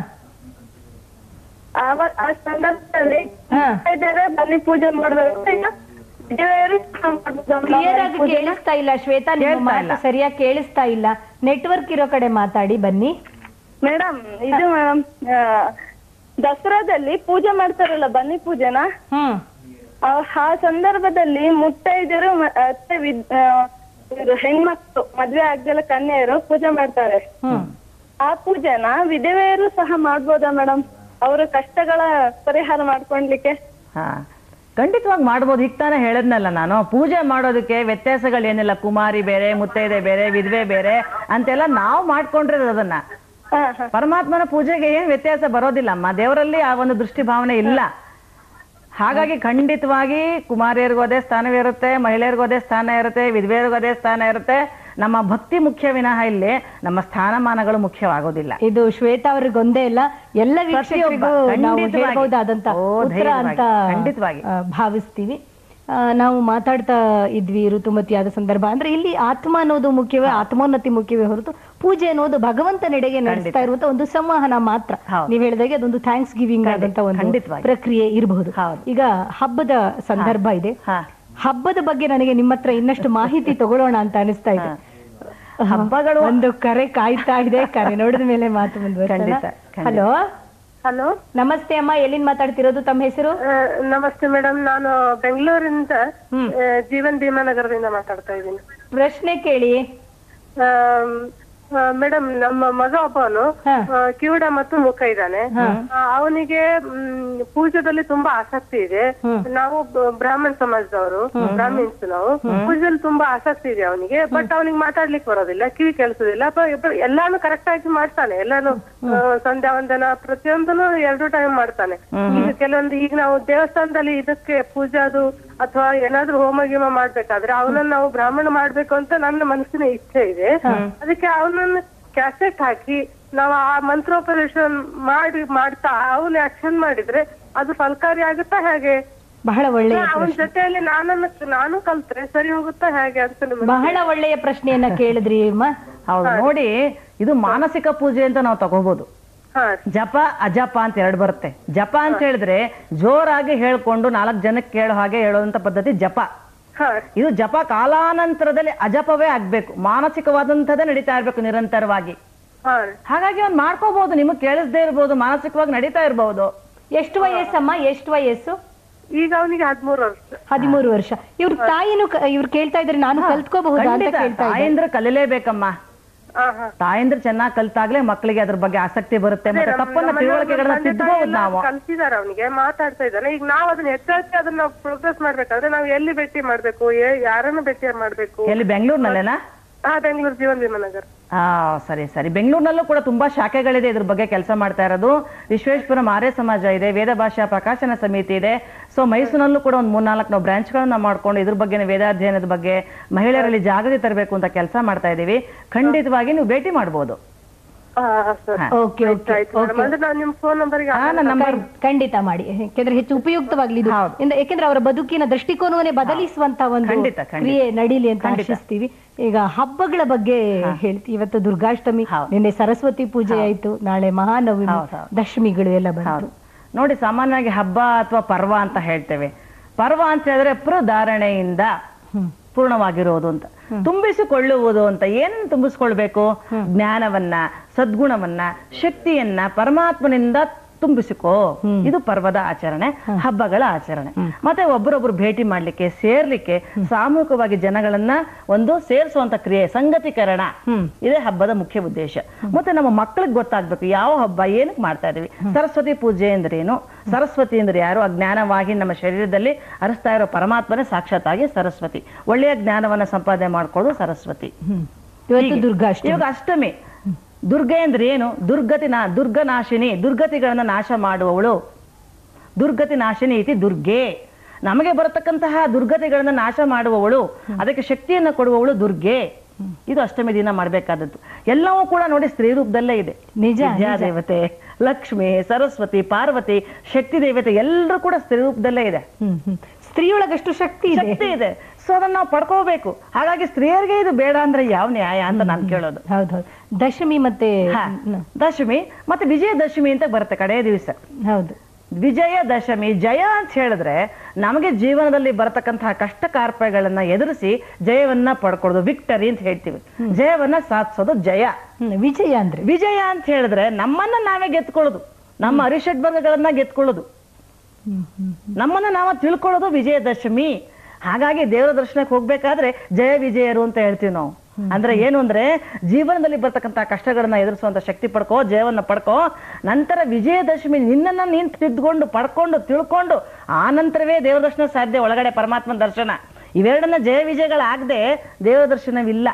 ಆವಾಗ ಆ ಸಂದರ್ಭದಲ್ಲಿ ಹಾ ಇದ್ದಾರೆ ಬನ್ನಿ ಪೂಜೆ ಮಾಡ್ಬೇಕು ಈಗ ದೇವರು ಮಾಡ್ಬೋದು ಕ್ಲಿಯರ್ ಆಗಿ ಪೂಜೆನ. ಕೇಳಿಸ್ತಾ ಇಲ್ಲ ಶ್ವೇತಾ ನಿಮ್ಮ ಮಾತು ಸರಿಯಾಗಿ ಕೇಳಿಸ್ತಾ ಇಲ್ಲ ನೆಟ್ವರ್ಕ್ ಇರೋ ಕಡೆ ಮಾತಾಡಿ ಬನ್ನಿ ಮೇಡಮ್ ಇದು ಮೇಡಮ್ ದಸರಾದಲ್ಲಿ ಪೂಜೆ ಮಾಡ್ತಾರಲ್ಲ ಬನ್ನಿ ಪೂಜೆನ ಹ್ಮ್ ಆ ಆ ಸಂದರ್ಭದಲ್ಲಿ ಮುತ್ತೈದೆಯರು ಮ- ಮತ್ತೆ ವಿದ್- ಆ, ಇದು ಹೆಣ್ಮಕ್ಳು ಮದ್ವೆ ಆಗ್ದೆಲ್ಲ ಕನ್ಯೆಯರು ಪೂಜೆ ಮಾಡ್ತಾರೆ ಹ್ಮ್ ಆ ಪೂಜೆನ ವಿಧವೆಯರು ಸಹ ಮಾಡ್ಬೋದಾ ಮೇಡಮ್ ಅವರ ಕಷ್ಟಗಳ ಪರಿಹಾರ ಮಾಡ್ಕೊಂಡ್ಲಿಕ್ಕೆ ಹಾ ಖಂಡಿತವಾಗಿ ಮಾಡ್ಬೋದು ಈಗ ತಾನೇ ಹೇಳಿದ್ನಲ್ಲ ನಾನು ಪೂಜೆ ಮಾಡೋದಕ್ಕೆ ವ್ಯತ್ಯಾಸಗಳೇನಿಲ್ಲ ಕುಮಾರಿ ಬೇರೆ ಮುತ್ತೈದೆ ಬೇರೆ ವಿಧವೆ ಬೇರೆ ಅಂತೆಲ್ಲ ನಾವು ಮಾಡ್ಕೊಂಡಿರೋದು ಅದನ್ನ ಹಾ ಹಾ ಪರಮಾತ್ಮನ ಪೂಜೆಗೆ ಏನ್ ವ್ಯತ್ಯಾಸ ಬರೋದಿಲ್ಲಮ್ಮ ದೇವರಲ್ಲಿ ಆ ಒಂದು ದೃಷ್ಟಿ ಭಾವನೆ ಇಲ್ಲ ಹಾಗಾಗಿ ಖಂಡಿತವಾಗಿ ಕುಮಾರಿಯರಿಗೂ ಅದೇ ಸ್ಥಾನವಿರುತ್ತೆ ಮಹಿಳೆಯರಿಗೂ ಅದೇ ಸ್ಥಾನ ಇರುತ್ತೆ ವಿಧವೆಯರಿಗೂ ಅದೇ ಸ್ಥಾನ ಇರುತ್ತೆ ನಮ್ಮ ಭಕ್ತಿ ಮುಖ್ಯ ವಿನಃ ಇಲ್ಲಿ ನಮ್ಮ ಸ್ಥಾನಮಾನಗಳು ಮುಖ್ಯವಾಗೋದಿಲ್ಲ ಇದು ಶ್ವೇತಾ ಅವ್ರಿಗೆ ಒಂದೇ ಇಲ್ಲ ಎಲ್ಲ ವೀಕ್ಷಕರಿಗೂ ನಾವು ಖಂಡಿತವಾಗಿ. ಹೇಳ್ಬಹುದಾದಂತ ಓ, ಉತ್ತರ ಅಂತ ಧೈರ್ಯವಾಗಿ, ಖಂಡಿತವಾಗಿ. ಆ, ಭಾವಿಸ್ತೀವಿ ಆ, ನಾವು ಮಾತಾಡ್ತಾ ಇದ್ವಿ ಋತುಮತಿಯಾದ ಸಂದರ್ಭ ಅಂದ್ರೆ ಇಲ್ಲಿ ಆತ್ಮ ಅನ್ನೋದು ಮುಖ್ಯವೇ ಆತ್ಮೋನ್ನತಿ ಮುಖ್ಯವೇ ಹೊರತು ಪೂಜೆ ಅನ್ನೋದು ಭಗವಂತನೆಡೆಗೆ ನಡೆಸ್ತಾ ಇರುವಂತ ಒಂದು ಸಂವಹನ ಮಾತ್ರ ಹೌದು. ನೀವ್ ಹೇಳಿದಾಗೆ ಅದೊಂದು ಥ್ಯಾಂಕ್ಸ್ ಗಿವಿಂಗ್ ಆದಂತ ಒಂದು ಖಂಡಿತವಾಗಿ. ಪ್ರಕ್ರಿಯೆ ಇರಬಹುದು ಹೌದು. ಈಗ ಹಬ್ಬದ ಸಂದರ್ಭ ಇದೆ ಹಾ ಹಬ್ಬದ ಬಗ್ಗೆ ನನಗೆ ನಿಮ್ಮ ಹತ್ರ ಇನ್ನಷ್ಟು ಮಾಹಿತಿ ತಗೊಳ್ಳೋಣ ಅಂತ ಅನಿಸ್ತಾ ಇದೆ ಹಬ್ಬಗಳು ಒಂದು ಕರೆ ಕಾಯ್ತಾ ಇದೆ ಕರೆ ನೋಡಿದ ಮೇಲೆ ಮಾತು ಮುಂದುವರ್ಸೋಣ ಖಂಡಿತ, ಖಂಡಿತ. ಹಲೋ ಹಲೋ ನಮಸ್ತೆ ಅಮ್ಮ ಎಲ್ಲಿಂದ ಮಾತಾಡ್ತಿರೋದು ತಮ್ಮ ಹೆಸರು ನಮಸ್ತೆ ಮೇಡಮ್ ನಾನು ಬೆಂಗಳೂರಿಂದ ಆ, ಜೀವನ್ ಭೀಮಾನಗರದಿಂದ ಮಾತಾಡ್ತಾ ಇದ್ದೀನಿ ಪ್ರಶ್ನೆ ಕೇಳಿ ಮೇಡಮ್ ನಮ್ಮ ಮಗ ಒಬ್ಬನು ಹಾ. ಆ, ಕಿವುಡ ಮತ್ತು ಮೂಕ ಇದ್ದಾನೆ ಅವನಿಗೆ ಪೂಜೆದಲ್ಲಿ ತುಂಬಾ ಆಸಕ್ತಿ ಇದೆ ನಾವು ಬ- ಬ್ರಾಹ್ಮಣ ಸಮಾಜದವರು ಬ್ರಾಹ್ಮಿನ್ಸ್ ನಾವು ಪೂಜೆಯಲ್ಲಿ ತುಂಬಾ ಆಸಕ್ತಿ ಇದೆ ಅವನಿಗೆ ಬಟ್ ಅವನಿಗೆ ಮಾತಾಡ್ಲಿಕ್ಕೆ ಬರೋದಿಲ್ಲ ಕಿವಿ ಕೇಳಿಸೋದಿಲ್ಲ ಎಲ್ಲಾನು ಕರೆಕ್ಟ್ ಆಗಿ ಮಾಡ್ತಾನೆ ಎಲ್ಲಾನು ಆ, ಸಂಧ್ಯಾ ವಂದನ ಪ್ರತಿಯೊಂದನು ಎರಡು ಟೈಮ್ ಮಾಡ್ತಾನೆ ಈಗ ಕೆಲವೊಂದು ಈಗ ನಾವು ದೇವಸ್ಥಾನದಲ್ಲಿ ಇದಕ್ಕೆ ಪೂಜೆ ಅದು ಅಥವಾ ಏನಾದ್ರೂ ಹೋಮ ಗೀಮ ಮಾಡ್ಬೇಕಾದ್ರೆ ಅವನನ್ನ ನಾವು ಬ್ರಾಹ್ಮಣ ಮಾಡ್ಬೇಕು ಅಂತ ನನ್ನ ಮನಸ್ಸಿನ ಇಚ್ಛೆ ಇದೆ ಅದಕ್ಕೆ ಅವನನ್ನ ಕ್ಯಾಸೆಟ್ ಹಾಕಿ ನಾವು ಆ ಮಂತ್ರೋಪದೇಶ ಮಾಡಿ ಮಾಡ್ತಾ ಅವನು ಆಕ್ಷನ್ ಮಾಡಿದ್ರೆ ಅದು ಫಲಕಾರಿ ಆಗುತ್ತಾ ಹೇಗೆ ಬಹಳ ಒಳ್ಳೆಯ ಅವನ ಜೊತೆಯಲ್ಲಿ ನಾನನ್ನ ನಾನು ಕಲ್ತ್ರೆ ಸರಿ ಹೋಗುತ್ತಾ ಹೇಗೆ ಅಂತ ನಿಮ್ಗೆ ಬಹಳ ಒಳ್ಳೆಯ ಪ್ರಶ್ನೆಯನ್ನ ಕೇಳಿದ್ರಿ ಅಮ್ಮ ಹೌದು ನೋಡಿ ಇದು ಮಾನಸಿಕ ಪೂಜೆ ಅಂತ ನಾವು ತಗೋಬಹುದು ಹಾ ಜಪ ಅಜಪ ಅಂತ ಎರಡು ಬರುತ್ತೆ ಜಪ ಅಂತ ಹೇಳಿದ್ರೆ ಜೋರಾಗಿ ಹೇಳ್ಕೊಂಡು ನಾಲ್ಕು ಜನಕ್ಕೆ ಕೇಳೋ ಹಾಗೆ ಹೇಳುವಂತ ಪದ್ಧತಿ ಜಪ ಹಾ ಇದು ಜಪ ಕಾಲಾನಂತರದಲ್ಲಿ ಅಜಪವೇ ಆಗ್ಬೇಕು ಮಾನಸಿಕವಾದಂಥದ್ದೇ ನಡೀತಾ ಇರ್ಬೇಕು ನಿರಂತರವಾಗಿ ಹಾ ಹಾಗಾಗಿ ಅವ್ನು ಮಾಡ್ಕೋಬಹುದು ನಿಮಗೆ ಕೇಳಿಸ್ದೇ ಇರ್ಬೋದು ಮಾನಸಿಕವಾಗಿ ನಡೀತಾ ಇರ್ಬೋದು ಎಷ್ಟು ವಯಸ್ಸಮ್ಮ ಎಷ್ಟು ವಯಸ್ಸು ಈಗ ಅವನಿಗೆ ಹದ್ಮೂರು ವರ್ಷ ಹದಿಮೂರು ವರ್ಷ ಇವ್ರ ತಾಯಿನು ಕ- ಇವ್ರು ಕೇಳ್ತಾ ಇದ್ರೆ ನಾನು ಕಲ್ತ್ಕೋಬಹುದಾ ಅಂತ ಖಂಡಿತ ಕೇಳ್ತಾ ಇದ್ದಾರೆ ತಾಯಂದ್ರ ಕಲಿಲೇಬೇಕಮ್ಮ ಹಾ ಹಾ ತಾಯಂದ್ರ ಚೆನ್ನಾಗಿ ಕಲ್ತಾಗ್ಲೇ ಮಕ್ಕಳಿಗೆ ಅದ್ರ ಬಗ್ಗೆ ಆಸಕ್ತಿ ಬರುತ್ತೆ ಮತ್ತೆ ತಪ್ಪನ್ನ ತಿಳುವಳಿಕೆಗಳನ್ನ ತಿದ್ದಬಹುದು ನಾವು ಕಲ್ತಿದಾರೆ ಅವನಿಗೆ ಮಾತಾಡ್ತಾ ಇದ್ದಾನೆ ಈಗ ನಾವ್ ಅದನ್ನ ಹೆಚ್ಚಾಗಿ ಅದನ್ನ ಪ್ರೋಗ್ರೆಸ್ ಮಾಡ್ಬೇಕಾದ್ರೆ ನಾವು ಎಲ್ಲಿ ಭೇಟಿ ಮಾಡ್ಬೇಕು ಏ- ಯಾರನ್ನ ಭೇಟಿ ಮಾಡ್ಬೇಕು ಎಲ್ಲಿ ಬೆಂಗಳೂರಿನಲ್ಲೇನಾ ಹಾ ಬೆಂಗಳೂರು ಜೀವನ್ ವಿಮಾನಗರ್ ಆ ಸರಿ ಸರಿ ಬೆಂಗಳೂರಿನಲ್ಲೂ ಕೂಡ ತುಂಬಾ ಶಾಖೆಗಳಿದೆ ಇದ್ರ ಬಗ್ಗೆ ಕೆಲಸ ಮಾಡ್ತಾ ಇರೋದು ವಿಶ್ವೇಶ್ವರ ಆರ್ಯ ಸಮಾಜ ಇದೆ ವೇದ ಭಾಷಾ ಪ್ರಕಾಶನ ಸಮಿತಿ ಇದೆ ಸೊ ಮೈಸೂರಿನಲ್ಲೂ ಕೂಡ ಒಂದು ಮೂರ್ನಾಲ್ಕು ನಾವು ಬ್ರಾಂಚ್ಗಳನ್ನ ಮಾಡ್ಕೊಂಡು ಇದ್ರ ಬಗ್ಗೆ ವೇದಾಧ್ಯಯನದ ಬಗ್ಗೆ ಮಹಿಳೆಯರಲ್ಲಿ ಜಾಗೃತಿ ತರಬೇಕು ಅಂತ ಕೆಲಸ ಮಾಡ್ತಾ ಇದೀವಿ ಖಂಡಿತವಾಗಿ ನೀವು ಭೇಟಿ ಮಾಡ್ಬೋದು ಹಾ ಸರ್ ಓಕೆ ಓಕೆ ಆಯ್ತು ಮೇಡಮ್ ಅಂದ್ರೆ ನಾವು ನಿಮ್ ಫೋನ್ ನಂಬರ್ಗೆ ಆ, ನನ್ನ ನಂಬರ್ ಖಂಡಿತ ಮಾಡಿ ಯಾಕೆಂದ್ರೆ ಹೆಚ್ಚು ಉಪಯುಕ್ತವಾಗ್ಲಿ ಇದು ಹೌದು. ಇಂದ- ಯಾಕೆಂದ್ರೆ ಅವರ ಬದುಕಿನ ದೃಷ್ಟಿಕೋನವನ್ನೇ ಬದಲಿಸುವಂತ ಒಂದು ಖಂಡಿತ, ಖಂಡಿತ. ಕ್ರಿಯೆ ನಡೀಲಿ ಅಂತ ಆಶಿಸ್ತೀವಿ ಈಗ ಹಬ್ಬಗಳ ಬಗ್ಗೆ ಹೇಳ್ತೀವಿ ಇವತ್ತು ದುರ್ಗಾಷ್ಟಮಿ ಹೌದು. ನಿನ್ನೆ ಸರಸ್ವತಿ ಪೂಜೆ ಆಯ್ತು ನಾಳೆ ಮಹಾನವಮಿ ಹೌದು, ಹೌದು. ದಶಮಿಗಳು ಎಲ್ಲ ಬಂತು ಹೌದು ನೋಡಿ ಸಾಮಾನ್ಯವಾಗಿ ಹಬ್ಬ ಅಥವಾ ಪರ್ವ ಅಂತ ಹೇಳ್ತೇವೆ ಪರ್ವ ಅಂತ ಹೇಳಿದ್ರೆ ಪ್ರಧಾರಣೆಯಿಂದ ಪೂರ್ಣವಾಗಿರೋದು ಅಂತ ತುಂಬಿಸಿಕೊಳ್ಳುವುದು ಅಂತ ಏನ್ ತುಂಬಿಸ್ಕೊಳ್ಬೇಕು ಜ್ಞಾನವನ್ನ ಸದ್ಗುಣವನ್ನ ಶಕ್ತಿಯನ್ನ ಪರಮಾತ್ಮನಿಂದ ತುಂಬಿಸಿಕೋ ಇದು ಪರ್ವದ ಆಚರಣೆ ಹಬ್ಬಗಳ ಆಚರಣೆ ಮತ್ತೆ ಒಬ್ಬರೊಬ್ರು ಭೇಟಿ ಮಾಡ್ಲಿಕ್ಕೆ ಸೇರ್ಲಿಕ್ಕೆ ಸಾಮೂಹಿಕವಾಗಿ ಜನಗಳನ್ನ ಒಂದು ಸೇರಿಸುವಂತ ಕ್ರಿಯೆ ಸಂಗತೀಕರಣ ಇದೇ ಹಬ್ಬದ ಮುಖ್ಯ ಉದ್ದೇಶ ಮತ್ತೆ ನಮ್ಮ ಮಕ್ಕಳಿಗೆ ಗೊತ್ತಾಗ್ಬೇಕು ಯಾವ ಹಬ್ಬ ಏನಕ್ಕೆ ಮಾಡ್ತಾ ಇದೀವಿ ಸರಸ್ವತಿ ಪೂಜೆ ಅಂದ್ರೇನು ಸರಸ್ವತಿ ಅಂದ್ರೆ ಯಾರು ಆ ಜ್ಞಾನವಾಗಿ ನಮ್ಮ ಶರೀರದಲ್ಲಿ ಹರಿಸ್ತಾ ಇರೋ ಪರಮಾತ್ಮನೇ ಸಾಕ್ಷಾತ್ತಾಗಿ ಸರಸ್ವತಿ ಒಳ್ಳೆಯ ಜ್ಞಾನವನ್ನ ಸಂಪಾದನೆ ಮಾಡ್ಕೊಳ್ಳೋದು ಸರಸ್ವತಿ ಇವತ್ತು ಹೀಗೆ. ದುರ್ಗಾಷ್ಟಮಿ ಇವಾಗ ಅಷ್ಟಮಿ ದುರ್ಗೆ ಅಂದ್ರೆ ಏನು ದುರ್ಗತಿ ನಾ ದುರ್ಗನಾಶಿನಿ ದುರ್ಗತಿಗಳನ್ನ ನಾಶ ಮಾಡುವವಳು ದುರ್ಗತಿ ನಾಶಿನಿ ಇತಿ ದುರ್ಗೆ ನಮಗೆ ಬರತಕ್ಕಂತಹ ದುರ್ಗತಿಗಳನ್ನ ನಾಶ ಮಾಡುವವಳು ಅದಕ್ಕೆ ಶಕ್ತಿಯನ್ನ ಕೊಡುವವಳು ದುರ್ಗೆ ಇದು ಅಷ್ಟಮಿ ದಿನ ಮಾಡ್ಬೇಕಾದದ್ದು ಎಲ್ಲವೂ ಕೂಡ ನೋಡಿ ಸ್ತ್ರೀ ರೂಪದಲ್ಲೇ ಇದೆ ನಿಜ, ವಿದ್ಯಾ ದೇವತೆ ಲಕ್ಷ್ಮಿ ಸರಸ್ವತಿ ಪಾರ್ವತಿ ಶಕ್ತಿ ದೇವತೆ ಎಲ್ಲರೂ ಕೂಡ ಸ್ತ್ರೀ ರೂಪದಲ್ಲೇ ಇದೆ ಹ್ಮ್ ಹ್ಮ್ ಸ್ತ್ರೀಯೊಳಗಷ್ಟು ಶಕ್ತಿ ಇದೆ ಶಕ್ತಿ ಇದೆ ಸೊ ಅದನ್ನ ನಾವು ಪಡ್ಕೋಬೇಕು ಹಾಗಾಗಿ ಸ್ತ್ರೀಯರಿಗೆ ಇದು ಬೇಡ ಅಂದ್ರೆ ಯಾವ ನ್ಯಾಯ ಅಂತ ನಾನು ಕೇಳೋದು ಹೌದೌದು ದಶಮಿ ಮತ್ತೆ ಹಾ. ದಶಮಿ ಮತ್ತೆ ವಿಜಯದಶಮಿ ಅಂತ ಬರುತ್ತೆ ಕಡೆಯ ದಿವಸ ಹೌದು ವಿಜಯದಶಮಿ ಜಯ ಅಂತ ಹೇಳಿದ್ರೆ ನಮಗೆ ಜೀವನದಲ್ಲಿ ಬರತಕ್ಕಂತಹ ಕಷ್ಟ ಕಾರ್ಪಗಳನ್ನ ಎದುರಿಸಿ ಜಯವನ್ನ ಪಡ್ಕೊಳ್ಳೋದು ವಿಕ್ಟರಿ ಅಂತ ಹೇಳ್ತೀವಿ ಜಯವನ್ನ ಸಾಧಿಸೋದು ಜಯ ಹ್ಮ್, ವಿಜಯ ಅಂದ್ರೆ ವಿಜಯ ಅಂತ ಹೇಳಿದ್ರೆ ನಮ್ಮನ್ನ ನಾವೇ ಗೆದ್ಕೊಳ್ಳೋದು ನಮ್ಮ ಅರಿಷಡ್ವರ್ಗಗಳನ್ನ ಗೆದ್ಕೊಳ್ಳೋದು ನಮ್ಮನ್ನ ನಾವು ತಿಳ್ಕೊಳ್ಳೋದು ವಿಜಯದಶಮಿ ಹಾಗಾಗಿ ದೇವರ ದರ್ಶನಕ್ಕೆ ಹೋಗ್ಬೇಕಾದ್ರೆ ಜಯ ವಿಜಯರು ಅಂತ ಹೇಳ್ತೀವಿ ನಾವು ಅಂದ್ರೆ ಏನು ಅಂದ್ರೆ ಜೀವನದಲ್ಲಿ ಬರ್ತಕ್ಕಂಥ ಕಷ್ಟಗಳನ್ನ ಎದುರಿಸುವಂತ ಶಕ್ತಿ ಪಡ್ಕೋ ಜಯವನ್ನ ಪಡ್ಕೋ ನಂತರ ವಿಜಯದಶಮಿ ನಿನ್ನನ್ನ ನೀನ್ ತಿದ್ದುಕೊಂಡು ಪಡ್ಕೊಂಡು ತಿಳ್ಕೊಂಡು ಆ ನಂತರವೇ ದೇವರ ದರ್ಶನ ಸಾಧ್ಯ ಒಳಗಡೆ ಪರಮಾತ್ಮನ ದರ್ಶನ ಇವೆರಡನ್ನ ಜಯ ವಿಜಯಗಳಾಗದೆ ದೇವರ ದರ್ಶನವಿಲ್ಲ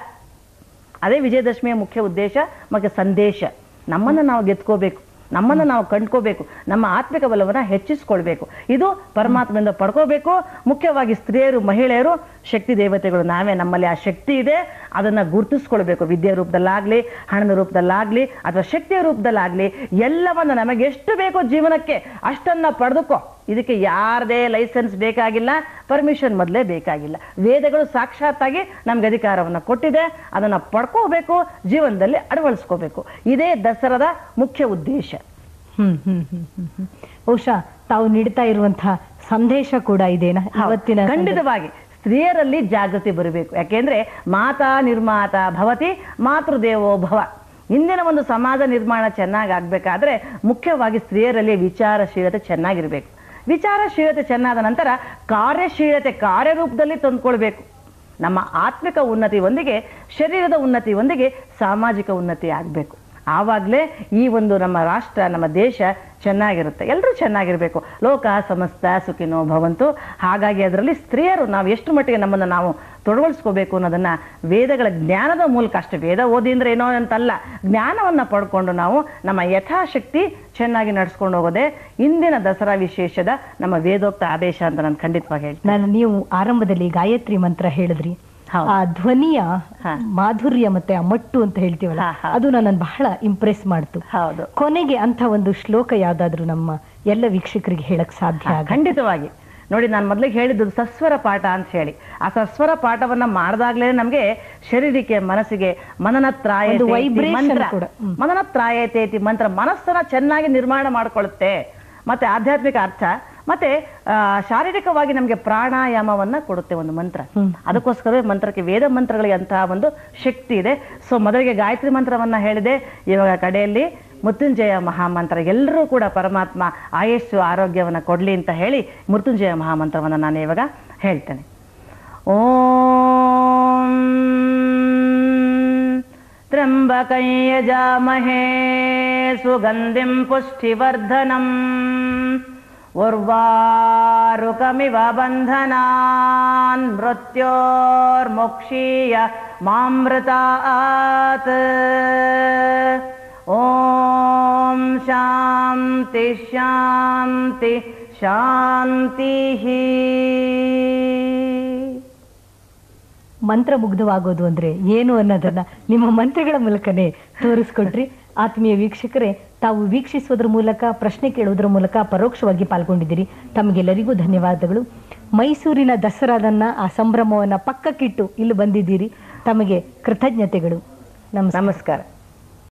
ಅದೇ ವಿಜಯದಶಮಿಯ ಮುಖ್ಯ ಉದ್ದೇಶ ಮತ್ತೆ ಸಂದೇಶ ನಮ್ಮನ್ನ ನಾವು ಗೆದ್ಕೋಬೇಕು ನಮ್ಮನ್ನ ನಾವು ಕಂಡ್ಕೋಬೇಕು ನಮ್ಮ ಆತ್ಮಿಕ ಬಲವನ್ನ ಹೆಚ್ಚಿಸ್ಕೊಳ್ಬೇಕು ಇದು ಪರಮಾತ್ಮದಿಂದ ಪಡ್ಕೋಬೇಕು ಮುಖ್ಯವಾಗಿ ಸ್ತ್ರೀಯರು ಮಹಿಳೆಯರು ಶಕ್ತಿ ದೇವತೆಗಳು ನಾವೇ ನಮ್ಮಲ್ಲಿ ಆ ಶಕ್ತಿ ಇದೆ ಅದನ್ನ ಗುರುತಿಸ್ಕೊಳ್ಬೇಕು ವಿದ್ಯೆ ರೂಪದಲ್ಲಾಗ್ಲಿ ಹಣದ ರೂಪದಲ್ಲಾಗ್ಲಿ ಅಥವಾ ಶಕ್ತಿಯ ರೂಪದಲ್ಲಾಗ್ಲಿ ಎಲ್ಲವನ್ನ ನಮಗೆ ಎಷ್ಟು ಬೇಕೋ ಜೀವನಕ್ಕೆ ಅಷ್ಟನ್ನ ಪಡೆದುಕೋ ಇದಕ್ಕೆ ಯಾರದೇ ಲೈಸೆನ್ಸ್ ಬೇಕಾಗಿಲ್ಲ ಪರ್ಮಿಷನ್ ಮೊದಲೇ ಬೇಕಾಗಿಲ್ಲ ವೇದಗಳು ಸಾಕ್ಷಾತ್ತಾಗಿ ನಮ್ಗೆ ಅಧಿಕಾರವನ್ನ ಕೊಟ್ಟಿದೆ ಅದನ್ನ ಪಡ್ಕೋಬೇಕು ಜೀವನದಲ್ಲಿ ಅಳವಡಿಸ್ಕೋಬೇಕು ಇದೇ ದಸರಾದ ಮುಖ್ಯ ಉದ್ದೇಶ ಹ್ಮ್ ಹ್ಮ್ ಹ್ಮ್ ಹ್ಮ್ ಹ್ಮ್. ಬಹುಶಃ ತಾವು ನೀಡ್ತಾ ಇರುವಂತಹ ಸಂದೇಶ ಕೂಡ ಇದೇನಾ ಇವತ್ತಿನ ಸಂದರ್ಭ- ಖಂಡಿತವಾಗಿ ಸ್ತ್ರೀಯರಲ್ಲಿ ಜಾಗೃತಿ ಬರಬೇಕು ಯಾಕೆಂದ್ರೆ ಮಾತಾ ನಿರ್ಮಾತ ಭವತಿ ಮಾತೃದೇವೋ ಭವ ಇಂದಿನ ಒಂದು ಸಮಾಜ ನಿರ್ಮಾಣ ಚೆನ್ನಾಗಿ ಆಗ್ಬೇಕಾದ್ರೆ ಮುಖ್ಯವಾಗಿ ಸ್ತ್ರೀಯರಲ್ಲಿ ವಿಚಾರಶೀಲತೆ ಚೆನ್ನಾಗಿರ್ಬೇಕು ವಿಚಾರಶೀಲತೆ ಚೆನ್ನಾದ ನಂತರ ಕಾರ್ಯಶೀಲತೆ ಕಾರ್ಯರೂಪದಲ್ಲಿ ತಂದ್ಕೊಳ್ಬೇಕು ನಮ್ಮ ಆತ್ಮಿಕ ಉನ್ನತಿ ಒಂದಿಗೆ ಶರೀರದ ಉನ್ನತಿ ಒಂದಿಗೆ ಸಾಮಾಜಿಕ ಉನ್ನತಿ ಆಗಬೇಕು ಆವಾಗಲೇ ಈ ಒಂದು ನಮ್ಮ ರಾಷ್ಟ್ರ ನಮ್ಮ ದೇಶ ಚೆನ್ನಾಗಿರುತ್ತೆ ಎಲ್ಲರೂ ಚೆನ್ನಾಗಿರಬೇಕು ಲೋಕ ಸಮಸ್ತ ಸುಖಿನೋ ಭವಂತು ಹಾಗಾಗಿ ಅದರಲ್ಲಿ ಸ್ತ್ರೀಯರು ನಾವು ಎಷ್ಟು ಮಟ್ಟಿಗೆ ನಮ್ಮನ್ನು ನಾವು ತೊಡಗೊಳಿಸ್ಕೋಬೇಕು ಅನ್ನೋದನ್ನ ವೇದಗಳ ಜ್ಞಾನದ ಮೂಲಕ ಅಷ್ಟೇ ವೇದ ಓದಿ ಅಂದ್ರೆ ಏನೋ ಅಂತಲ್ಲ ಜ್ಞಾನವನ್ನ ಪಡ್ಕೊಂಡು ನಾವು ನಮ್ಮ ಯಥಾಶಕ್ತಿ ಚೆನ್ನಾಗಿ ನಡ್ಸ್ಕೊಂಡು ಹೋಗೋದೇ ಇಂದಿನ ದಸರಾ ವಿಶೇಷದ ನಮ್ಮ ವೇದೋಕ್ತ ಆದೇಶ ಅಂತ ನಾನು ಖಂಡಿತವಾಗಿ ಹೇಳ್ತೀನಿ ನಾನು ನೀವು ಆರಂಭದಲ್ಲಿ ಗಾಯತ್ರಿ ಮಂತ್ರ ಹೇಳಿದ್ರಿ ಹೌದು. ಆ ಧ್ವನಿಯ ಹಾ. ಮಾಧುರ್ಯ ಮತ್ತೆ ಆ ಮಟ್ಟು ಅಂತ ಹೇಳ್ತೀವಲ್ಲ ಹಾ, ಹಾ. ಅದು ನನ್ನನ್ನು ಬಹಳ ಇಂಪ್ರೆಸ್ ಮಾಡ್ತು ಹೌದು ಕೊನೆಗೆ ಅಂತ ಒಂದು ಶ್ಲೋಕ ಯಾವ್ದಾದ್ರು ನಮ್ಮ ಎಲ್ಲ ವೀಕ್ಷಕರಿಗೆ ಹೇಳಕ್ ಸಾಧ್ಯ ಹಾ, ಆಗ ಖಂಡಿತವಾಗಿ ನೋಡಿ ನಾನು ಮೊದಲಿಗೆ ಹೇಳಿದ್ದು ಸಸ್ವರ ಪಾಠ ಅಂತ ಹೇಳಿ ಆ ಸಸ್ವರ ಪಾಠವನ್ನ ಮಾಡಿದಾಗ್ಲೇ ನಮ್ಗೆ ಶರೀರಕ್ಕೆ ಮನಸ್ಸಿಗೆ ಮನನತ್ರಾಯ ಒಂದು vibration ಮಂತ್ರ ಕೂಡ. ಹ್ಮ್. ಮನನತ್ರಾಯತೇತಿ ಮಂತ್ರ ಮನಸ್ಸನ್ನ ಚೆನ್ನಾಗಿ ನಿರ್ಮಾಣ ಮಾಡ್ಕೊಳ್ಳುತ್ತೆ ಮತ್ತೆ ಆಧ್ಯಾತ್ಮಿಕ ಅರ್ಥ ಮತ್ತೆ ಆ, ಶಾರೀರಿಕವಾಗಿ ನಮಗೆ ಪ್ರಾಣಾಯಾಮವನ್ನ ಕೊಡುತ್ತೆ ಒಂದು ಮಂತ್ರ ಅದಕ್ಕೋಸ್ಕರವೇ ಮಂತ್ರಕ್ಕೆ ವೇದ ಮಂತ್ರಗಳಿಗೆ ಅಂತಹ ಒಂದು ಶಕ್ತಿ ಇದೆ ಸೊ ಮೊದಲಿಗೆ ಗಾಯತ್ರಿ ಮಂತ್ರವನ್ನ ಹೇಳಿದೆ ಇವಾಗ ಕಡೆಯಲ್ಲಿ ಮೃತ್ಯುಂಜಯ ಮಹಾಮಂತ್ರ ಎಲ್ಲರೂ ಕೂಡ ಪರಮಾತ್ಮ ಆಯಸ್ಸು ಆರೋಗ್ಯವನ್ನ ಕೊಡ್ಲಿ ಅಂತ ಹೇಳಿ ಮೃತ್ಯುಂಜಯ ಮಹಾಮಂತ್ರವನ್ನ ನಾನು ಇವಾಗ ಹೇಳ್ತೇನೆ ಓಂ त्र्यम्बकं यजामहे सुगन्धिं पुष्टिवर्धनम् उर्वारुकमिव बन्धनान् मृत्योर्मुक्षीय मामृतात् ॐ शान्ति शान्ति शान्तिः ಮಂತ್ರಮುಗ್ಧವಾಗೋದು ಅಂದ್ರೆ ಏನು ಅನ್ನೋದನ್ನ ನಿಮ್ಮ ಮಂತ್ರಗಳ ಮೂಲಕನೇ ತೋರಿಸ್ಕೊಟ್ರಿ ಆತ್ಮೀಯ ವೀಕ್ಷಕರೇ ತಾವು ವೀಕ್ಷಿಸೋದ್ರ ಮೂಲಕ ಪ್ರಶ್ನೆ ಕೇಳೋದ್ರ ಮೂಲಕ ಪರೋಕ್ಷವಾಗಿ ಪಾಲ್ಗೊಂಡಿದ್ದೀರಿ ತಮಗೆಲ್ಲರಿಗೂ ಧನ್ಯವಾದಗಳು ಮೈಸೂರಿನ ದಸರಾದನ್ನ ಆ ಸಂಭ್ರಮವನ್ನ ಪಕ್ಕಕ್ಕಿಟ್ಟು ಇಲ್ಲಿ ಬಂದಿದ್ದೀರಿ ತಮಗೆ ಕೃತಜ್ಞತೆಗಳು ನಮಸ್ಕಾರ ನಮಸ್ಕಾರ